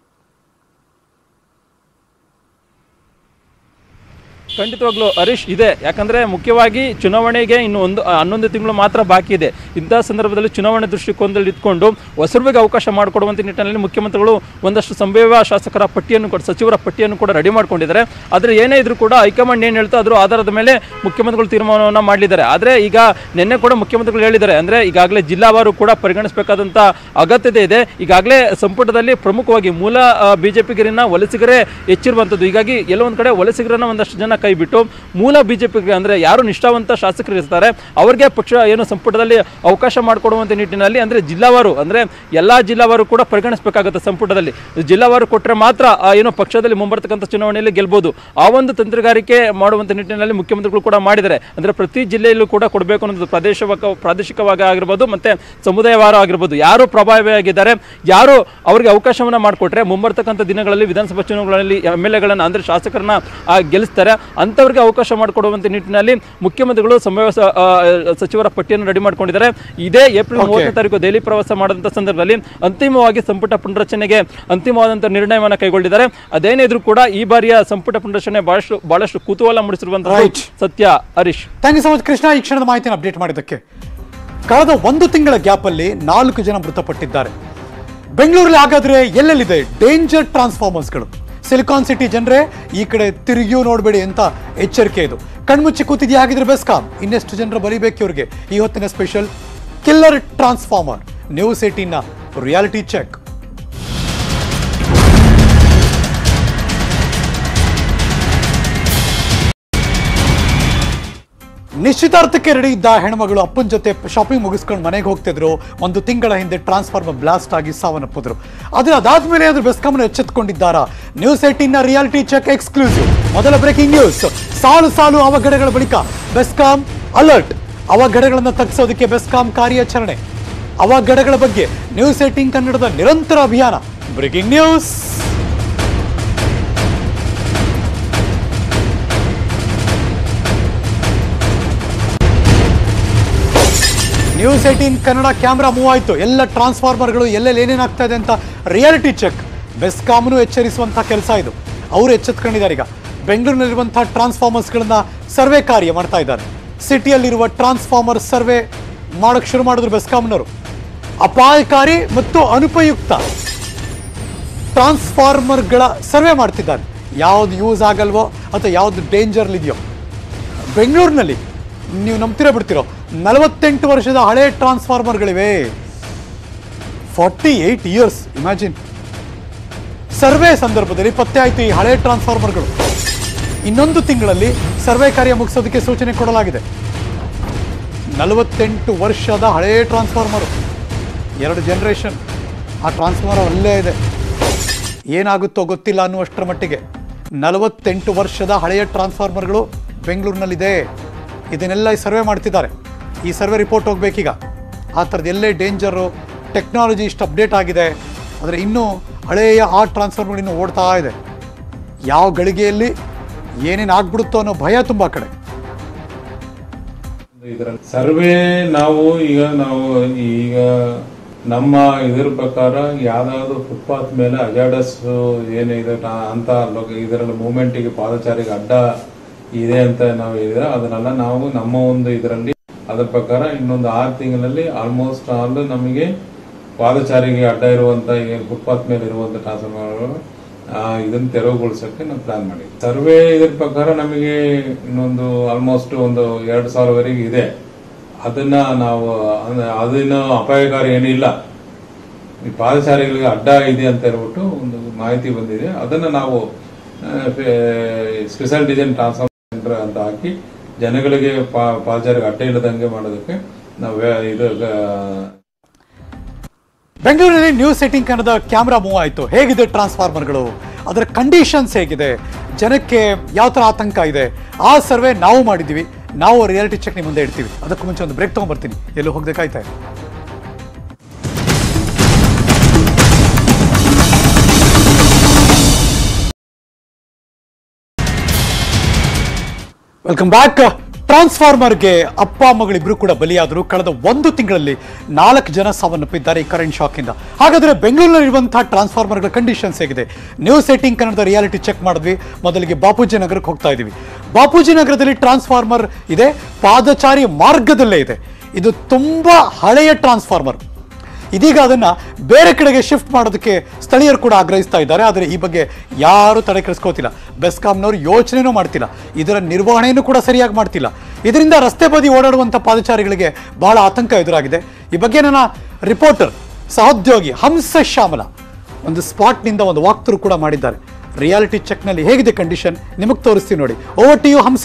ಖಂಡಿತವಾಗ್ಲೂ ಹರೀಶ್ ಇದೆ ಯಾಕಂದ್ರೆ ಮುಖ್ಯವಾಗಿ ಚುನಾವಣೆಗೆ ಇನ್ನು ಒಂದು ಆ, ಹನ್ನೊಂದು ತಿಂಗಳು ಮಾತ್ರ ಬಾಕಿ ಇದೆ ಇಂತಹ ಸಂದರ್ಭದಲ್ಲಿ ಚುನಾವಣೆ ದೃಷ್ಟಿಕೋನದಲ್ಲಿ ಇಟ್ಕೊಂಡು ಹೊಸಬರಿಗೆ ಅವಕಾಶ ಮಾಡಿಕೊಡುವಂತ ನಿಟ್ಟಿನಲ್ಲಿ ಮುಖ್ಯಮಂತ್ರಿಗಳು ಒಂದಷ್ಟು ಸಂಭಾವ್ಯ ಶಾಸಕರ ಪಟ್ಟಿಯನ್ನು ಕೂಡ ಸಚಿವರ ಪಟ್ಟಿಯನ್ನು ಕೂಡ ರೆಡಿ ಮಾಡ್ಕೊಂಡಿದ್ದಾರೆ ಆದರೆ ಏನೇ ಇದ್ರೂ ಕೂಡ ಹೈಕಮಾಂಡ್ ಏನು ಹೇಳ್ತಾ ಅದ್ರ ಆಧಾರದ ಮೇಲೆ ಮುಖ್ಯಮಂತ್ರಿಗಳು ತೀರ್ಮಾನವನ್ನು ಮಾಡಲಿದ್ದಾರೆ ಆದರೆ ಈಗ ನಿನ್ನೆ ಕೂಡ ಮುಖ್ಯಮಂತ್ರಿಗಳು ಹೇಳಿದ್ದಾರೆ ಅಂದ್ರೆ ಈಗಾಗಲೇ ಜಿಲ್ಲಾವಾರು ಕೂಡ ಪರಿಗಣಿಸಬೇಕಾದಂತ ಅಗತ್ಯತೆ ಇದೆ ಈಗಾಗಲೇ ಸಂಪುಟದಲ್ಲಿ ಪ್ರಮುಖವಾಗಿ ಮೂಲ ಬಿಜೆಪಿಗರನ್ನ ವಲಸಿಗರೇ ಹೆಚ್ಚಿರುವಂಥದ್ದು ಹೀಗಾಗಿ ಎಲ್ಲೊಂದ್ ಕಡೆ ವಲಸಿಗರನ್ನ ಒಂದಷ್ಟು ಜನ ಕೈ ಬಿಟ್ಟು ಮೂಲ ಬಿಜೆಪಿಗೆ ಅಂದ್ರೆ ಯಾರು ನಿಷ್ಠಾವಂತ ಶಾಸಕರು ಇರ್ತಾರೆ ಅವ್ರಿಗೆ ಪಕ್ಷ ಏನು ಸಂಪುಟದಲ್ಲಿ ಅವಕಾಶ ಮಾಡಿಕೊಡುವಂತ ನಿಟ್ಟಿನಲ್ಲಿ ಅಂದ್ರೆ ಜಿಲ್ಲಾವಾರು ಅಂದ್ರೆ ಎಲ್ಲಾ ಜಿಲ್ಲಾವಾರು ಕೂಡ ಪರಿಗಣಿಸಬೇಕಾಗುತ್ತೆ ಸಂಪುಟದಲ್ಲಿ ಜಿಲ್ಲಾವಾರು ಕೊಟ್ಟರೆ ಮಾತ್ರ ಆ ಏನು ಪಕ್ಷದಲ್ಲಿ ಮುಂಬರ್ತಕ್ಕಂಥ ಚುನಾವಣೆಯಲ್ಲಿ ಗೆಲ್ಬಹುದು ಆ ಒಂದು ತಂತ್ರಗಾರಿಕೆ ಮಾಡುವಂತ ನಿಟ್ಟಿನಲ್ಲಿ ಮುಖ್ಯಮಂತ್ರಿಗಳು ಕೂಡ ಮಾಡಿದ್ದಾರೆ ಅಂದ್ರೆ ಪ್ರತಿ ಜಿಲ್ಲೆಯಲ್ಲೂ ಕೂಡ ಕೊಡಬೇಕು ಅನ್ನೋದು ಪ್ರದೇಶ ಪ್ರಾದೇಶಿಕವಾಗಿ ಆಗಿರ್ಬೋದು ಮತ್ತೆ ಸಮುದಾಯವಾರ ಆಗಿರ್ಬೋದು ಯಾರು ಪ್ರಭಾವಿಯಾಗಿದ್ದಾರೆ ಯಾರು ಅವರಿಗೆ ಅವಕಾಶವನ್ನ ಮಾಡಿಕೊಟ್ರೆ ಮುಂಬರ್ತಕ್ಕಂಥ ದಿನಗಳಲ್ಲಿ ವಿಧಾನಸಭಾ ಚುನಾವಣೆಗಳಲ್ಲಿ ಎಮ್ ಎಲ್ ಎಗಳನ್ನ ಅಂದ್ರೆ ಶಾಸಕರನ್ನ ಆ, ಗೆಲ್ಲಿಸ್ತಾರೆ ಅಂಥವ್ರಿಗೆ ಅವಕಾಶ ಮಾಡಿಕೊಡುವಂಥ ನಿಟ್ಟಿನಲ್ಲಿ ಮುಖ್ಯಮಂತ್ರಿಗಳು ಸಮಾವೇಶ ಆ, ಸಚಿವರ ಪಟ್ಟಿಯನ್ನು ರೆಡಿ ಮಾಡ್ಕೊಂಡಿದ್ದಾರೆ ಇದೇ ಏಪ್ರಿಲ್ Okay. ಮೂವತ್ತನೇ ತಾರೀಕು ದೆಹಲಿ ಪ್ರವಾಸ ಮಾಡಿದಂಥ ಸಂದರ್ಭದಲ್ಲಿ ಅಂತಿಮವಾಗಿ ಸಂಪುಟ ಪುನರಚನೆಗೆ ಅಂತಿಮವಾದಂಥ ನಿರ್ಣಯವನ್ನು ಕೈಗೊಂಡಿದ್ದಾರೆ ಅದೇನೇ ಇದ್ರೂ ಕೂಡ ಈ ಬಾರಿಯ ಸಂಪುಟ ಪುನರಚನೆ ಬಹಳಷ್ಟು ಬಹಳಷ್ಟು ಕುತೂಹಲ ಮೂಡಿಸಿರುವಂತಹ Right. Satya Harish thank you so much Krishna ಈ ಕ್ಷಣದ ಮಾಹಿತಿನ ಅಪ್ಡೇಟ್ ಮಾಡಿದ್ದಕ್ಕೆ ಕಳೆದ ಒಂದು ತಿಂಗಳ ಗ್ಯಾಪಲ್ಲಿ ನಾಲ್ಕು ಜನ ಮೃತಪಟ್ಟಿದ್ದಾರೆ ಬೆಂಗಳೂರಲ್ಲಿ ಹಾಗಾದ್ರೆ ಎಲ್ಲೆಲ್ಲಿದೆ ಡೇಂಜರ್ ಟ್ರಾನ್ಸ್ಫಾರ್ಮರ್ಸ್ಗಳು ಸಿಲಿಕಾನ್ ಸಿಟಿ ಜನರೇ ಈ ಕಡೆ ತಿರುಗಿಯೂ ನೋಡಬೇಡಿ ಅಂತ ಎಚ್ಚರಿಕೆ ಇದು ಕಣ್ಮುಚ್ಚಿ ಕೂತಿದ್ಯಾ ಹಾಗಿದ್ರೆ ಬೆಸ್ಕಾಂ ಇನ್ನೆಷ್ಟು ಜನರು ಬಲಿಬೇಕು ಇವ್ರಿಗೆ ಈ ಹೊತ್ತಿನ ಸ್ಪೆಷಲ್ ಕಿಲ್ಲರ್ ಟ್ರಾನ್ಸ್ಫಾರ್ಮರ್ ನ್ಯೂಸ್ ಏಟೀನ್ನ ರಿಯಾಲಿಟಿ ಚೆಕ್ ನಿಶ್ಚಿತಾರ್ಥಕ್ಕೆ ರೆಡಿ ಇದ್ದ ಹೆಣ್ಮಗಳು ಅಪ್ಪನ ಜೊತೆ ಶಾಪಿಂಗ್ ಮುಗಿಸ್ಕೊಂಡು ಮನೆಗೆ ಹೋಗ್ತಿದ್ರು ಒಂದು ತಿಂಗಳ ಹಿಂದೆ ಟ್ರಾನ್ಸ್ಫಾರ್ಮರ್ ಬ್ಲಾಸ್ಟ್ ಆಗಿ ಸಾವನ್ನಪ್ಪಿದ್ರು ಆದ್ರೆ ಅದಾದ್ಮೇಲೆ ಅದ್ರ ಬೆಸ್ಕಾಂನ ಎಚ್ಚೆತ್ಕೊಂಡಿದ್ದಾರಾ news eighteen reality check exclusive ಮೊದಲ ಬ್ರೇಕಿಂಗ್ ನ್ಯೂಸ್ ಸಾಲು ಸಾಲು ಅವಘಡಗಳ ಬಳಿಕ ಬೆಸ್ಕಾಂ ಅಲರ್ಟ್ ಅವಘಡಗಳನ್ನು ತಗ್ಗಿಸೋದಕ್ಕೆ ಬೆಸ್ಕಾಂ ಕಾರ್ಯಾಚರಣೆ ಅವಘಡಗಳ ಬಗ್ಗೆ ನ್ಯೂಸ್ ಏಟೀನ್ ಕನ್ನಡದ ನಿರಂತರ ಅಭಿಯಾನ breaking news news eighteen Kannada camera move ಆಯಿತು ಎಲ್ಲ ಟ್ರಾನ್ಸ್ಫಾರ್ಮರ್ಗಳು ಎಲ್ಲೆಲ್ಲಿ ಏನೇನು ಆಗ್ತಾ ಇದೆ ಅಂತ ರಿಯಾಲಿಟಿ ಚೆಕ್ ಬೆಸ್ಕಾಮ್ನು ಎಚ್ಚರಿಸುವಂಥ ಕೆಲಸ ಇದು ಅವರು ಎಚ್ಚೆತ್ಕೊಂಡಿದ್ದಾರೆ ಈಗ ಬೆಂಗಳೂರಿನಲ್ಲಿರುವಂಥ ಟ್ರಾನ್ಸ್ಫಾರ್ಮರ್ಸ್ಗಳನ್ನ ಸರ್ವೆ ಕಾರ್ಯ ಮಾಡ್ತಾ ಇದ್ದಾರೆ ಸಿಟಿಯಲ್ಲಿರುವ ಟ್ರಾನ್ಸ್ಫಾರ್ಮರ್ ಸರ್ವೆ ಮಾಡೋಕ್ಕೆ ಶುರು ಮಾಡಿದ್ರು ಬೆಸ್ಕಾಮ್ನವರು ಅಪಾಯಕಾರಿ ಮತ್ತು ಅನುಪಯುಕ್ತ ಟ್ರಾನ್ಸ್ಫಾರ್ಮರ್ಗಳ ಸರ್ವೆ ಮಾಡ್ತಿದ್ದಾರೆ ಯಾವ್ದು ಯೂಸ್ ಆಗಲ್ವೋ ಅಥವಾ ಯಾವ್ದು ಡೇಂಜರ್ಲಿದೆಯೋ ಬೆಂಗಳೂರಿನಲ್ಲಿ ನೀವು ನಂಬ್ತಿರೋ ಬಿಡ್ತಿರೋ ನಲವತ್ತೆಂಟು ವರ್ಷದ ಹಳೆ ಟ್ರಾನ್ಸ್ಫಾರ್ಮರ್ಗಳಿವೆ forty eight years imagine survey ಸಂದರ್ಭದಲ್ಲಿ ಪತ್ತೆ ಆಯಿತು ಈ ಹಳೆ ಟ್ರಾನ್ಸ್ಫಾರ್ಮರ್ಗಳು ಇನ್ನೊಂದು ತಿಂಗಳಲ್ಲಿ ಸರ್ವೆ ಕಾರ್ಯ ಮುಗಿಸೋದಕ್ಕೆ ಸೂಚನೆ ಕೊಡಲಾಗಿದೆ ನಲವತ್ತೆಂಟು ವರ್ಷದ ಹಳೇ ಟ್ರಾನ್ಸ್ಫಾರ್ಮರ್ ಎರಡು ಜನರೇಷನ್ ಆ ಟ್ರಾನ್ಸ್ಫಾರ್ಮರ್ ಅಲ್ಲೇ ಇದೆ ಏನಾಗುತ್ತೋ ಗೊತ್ತಿಲ್ಲ ಅನ್ನುವಷ್ಟರ ಮಟ್ಟಿಗೆ ನಲವತ್ತೆಂಟು ವರ್ಷದ ಹಳೆಯ ಟ್ರಾನ್ಸ್ಫಾರ್ಮರ್ಗಳು ಬೆಂಗಳೂರಿನಲ್ಲಿದೆ ಇದನ್ನೆಲ್ಲ ಈ ಸರ್ವೆ ಮಾಡ್ತಿದ್ದಾರೆ ಈ ಸರ್ವೆ ರಿಪೋರ್ಟ್ ಹೋಗ್ಬೇಕೀಗ ಆ ಥರದ್ದು ಎಲ್ಲೇ ಡೇಂಜರು ಟೆಕ್ನಾಲಜಿ ಇಷ್ಟು ಅಪ್ಡೇಟ್ ಆಗಿದೆ ಆದರೆ ಇನ್ನೂ ಹಳೆಯ ಆ ಟ್ರಾನ್ಸ್ಫಾರ್ಮರ್ ಇನ್ನೂ ಓಡ್ತಾ ಇದೆ ಯಾವ ಗಳಿಗೆಯಲ್ಲಿ ಏನೇನು ಆಗ್ಬಿಡುತ್ತೋ ಅನ್ನೋ ಭಯ ತುಂಬ ಕಡೆ ಇದರಲ್ಲಿ ಸರ್ವೆ ನಾವು ಈಗ ನಾವು ಈಗ ನಮ್ಮ ಇದ್ರ ಪ್ರಕಾರ ಯಾವ್ದಾದ್ರು ಫುಟ್ಪಾತ್ ಮೇಲೆ ಅಜಾಡಸ್ ಏನಿದೆ ಟ- ಅಂತ ಲೊಕ- ಇದರಲ್ಲಿ ಮೂವ್ಮೆಂಟಿಗೆ ಪಾದಚಾರಿಗೆ ಅಡ್ಡ ಇದೆ ಅಂತ ನಾವು ಹೇಳಿದ್ರೆ ಅದನ್ನೆಲ್ಲ ನಾವು ನಮ್ಮ ಒಂದು ಇದರಲ್ಲಿ ಅದ್ರ ಪ್ರಕಾರ ಇನ್ನೊಂದು ಆರು ತಿಂಗಳಲ್ಲಿ ಆಲ್ಮೋಸ್ಟ್ ಆಲ್ ನಮಗೆ ಪಾದಚಾರಿಗೆ ಅಡ್ಡ ಇರುವಂತ ಏನು ಫುಟ್ಪಾತ್ ಮೇಲೆ ಇರುವಂತ ಟ್ರಾನ್ಸ್ಫಾರ್ಮರ್ಗಳು ಇದನ್ನ ತೆರವುಗೊಳಿಸಕ್ಕೆ ನಾವು ಪ್ಲಾನ್ ಮಾಡಿದ್ವಿ ಸರ್ವೆ ಇದ್ರ ಪ್ರಕಾರ ನಮಗೆ ಇನ್ನೊಂದು ಆಲ್ಮೋಸ್ಟ್ ಒಂದು ಎರಡು ಸಾವಿರವರೆಗೆ ಇದೆ ಅದನ್ನ ನಾವು ಅಂದ್ರೆ ಅದೇನು ಅಪಾಯಕಾರಿ ಏನಿಲ್ಲ ಈ ಪಾದಚಾರಿಗಳಿಗೆ ಅಡ್ಡ ಇದೆ ಅಂತ ಹೇಳ್ಬಿಟ್ಟು ಒಂದು ಮಾಹಿತಿ ಬಂದಿದೆ ಅದನ್ನ ನಾವು ಸ್ಪೆಷಲ್ ಡಿಸೈನ್ ಟ್ರಾನ್ಸ್ಫಾರ್ಮರ್ ಸೆಂಟರ್ ಅಂತ ಹಾಕಿ ಜನಗಳಿಗೆ ಪಾ- ಪಾದಚಾರಿಗೆ ಅಡ್ಡ ಇಲ್ಲದಂಗೆ ಮಾಡೋದಕ್ಕೆ ನಾವು ವ್ಯ- ಇದು ಆ, ಬೆಂಗಳೂರಿನಲ್ಲಿ news setting Kannada camera move ಆಯಿತು ಹೇಗಿದೆ ಟ್ರಾನ್ಸ್ಫಾರ್ಮರ್ಗಳು ಅದರ ಕಂಡೀಷನ್ಸ್ ಹೇಗಿದೆ ಜನಕ್ಕೆ ಯಾವ ಥರ ಆತಂಕ ಇದೆ ಆ ಸರ್ವೆ ನಾವು ಮಾಡಿದ್ದೀವಿ ನಾವು ರಿಯಾಲಿಟಿ ಚೆಕ್ ನಿಮ್ಮ ಮುಂದೆ ಇಡ್ತೀವಿ ಅದಕ್ಕೂ ಮುಂಚೆ ಒಂದು ಬ್ರೇಕ್ ತೊಗೊಂಡ್ಬರ್ತೀನಿ ಎಲ್ಲೂ ಹೋಗದೆ ಕಾಯ್ತಾ ಇದೆ ವೆಲ್ಕಮ್ ಬ್ಯಾಕ್ ಟ್ರಾನ್ಸ್ಫಾರ್ಮರ್ಗೆ ಅಪ್ಪ ಮಗಳಿಬ್ರು ಕೂಡ ಬಲಿಯಾದರು ಕಳೆದ ಒಂದು ತಿಂಗಳಲ್ಲಿ ನಾಲ್ಕು ಜನ ಸಾವನ್ನಪ್ಪಿದ್ದಾರೆ ಈ ಕರೆಂಟ್ ಶಾಕಿಂದ ಹಾಗಾದ್ರೆ ಬೆಂಗಳೂರಿನಲ್ಲಿರುವಂತಹ ಟ್ರಾನ್ಸ್ಫಾರ್ಮರ್ಗಳ ಕಂಡೀಷನ್ಸ್ ಹೇಗಿದೆ ನ್ಯೂಸ್ ಏಟಿಂಗ್ ಕನ್ನಡದ ರಿಯಾಲಿಟಿ ಚೆಕ್ ಮಾಡಿದ್ವಿ ಮೊದಲಿಗೆ ಬಾಪೂಜಿ ನಗರಕ್ಕೆ ಹೋಗ್ತಾ ಇದ್ದೀವಿ ಬಾಪೂಜಿ ನಗರದಲ್ಲಿ ಟ್ರಾನ್ಸ್ಫಾರ್ಮರ್ ಇದೆ ಪಾದಚಾರಿ ಮಾರ್ಗದಲ್ಲೇ ಇದೆ ಇದು ತುಂಬಾ ಹಳೆಯ ಟ್ರಾನ್ಸ್ಫಾರ್ಮರ್ ಇದೀಗ ಅದನ್ನ ಬೇರೆ ಕಡೆಗೆ ಶಿಫ್ಟ್ ಮಾಡೋದಕ್ಕೆ ಸ್ಥಳೀಯರು ಕೂಡ ಆಗ್ರಹಿಸ್ತಾ ಇದ್ದಾರೆ ಆದರೆ ಈ ಬಗ್ಗೆ ಯಾರು ತಡೆ ಕೆಡಿಸ್ಕೋತಿಲ್ಲ ಬೆಸ್ಕಾಂನವರು ಯೋಚನೆನೂ ಮಾಡ್ತಿಲ್ಲ ಇದರ ನಿರ್ವಹಣೆಯನ್ನು ಕೂಡ ಸರಿಯಾಗಿ ಮಾಡ್ತಿಲ್ಲ ಇದರಿಂದ ರಸ್ತೆ ಬದಿ ಓಡಾಡುವಂಥ ಪಾದಚಾರಿಗಳಿಗೆ ಬಹಳ ಆತಂಕ ಎದುರಾಗಿದೆ ಈ ಬಗ್ಗೆ ನನ್ನ ರಿಪೋರ್ಟರ್ ಸಹೋದ್ಯೋಗಿ ಹಂಸ ಶ್ಯಾಮಲ ಒಂದು ಸ್ಪಾಟ್ನಿಂದ ಒಂದು ವಾಕ್ತರು ಕೂಡ ಮಾಡಿದ್ದಾರೆ ರಿಯಾಲಿಟಿ ಚೆಕ್ನಲ್ಲಿ ಹೇಗಿದೆ ಕಂಡೀಷನ್ ನಿಮಗೆ ತೋರಿಸ್ತೀನಿ ನೋಡಿ ಓವರ್ ಟಿ ಯು ಹಂಸ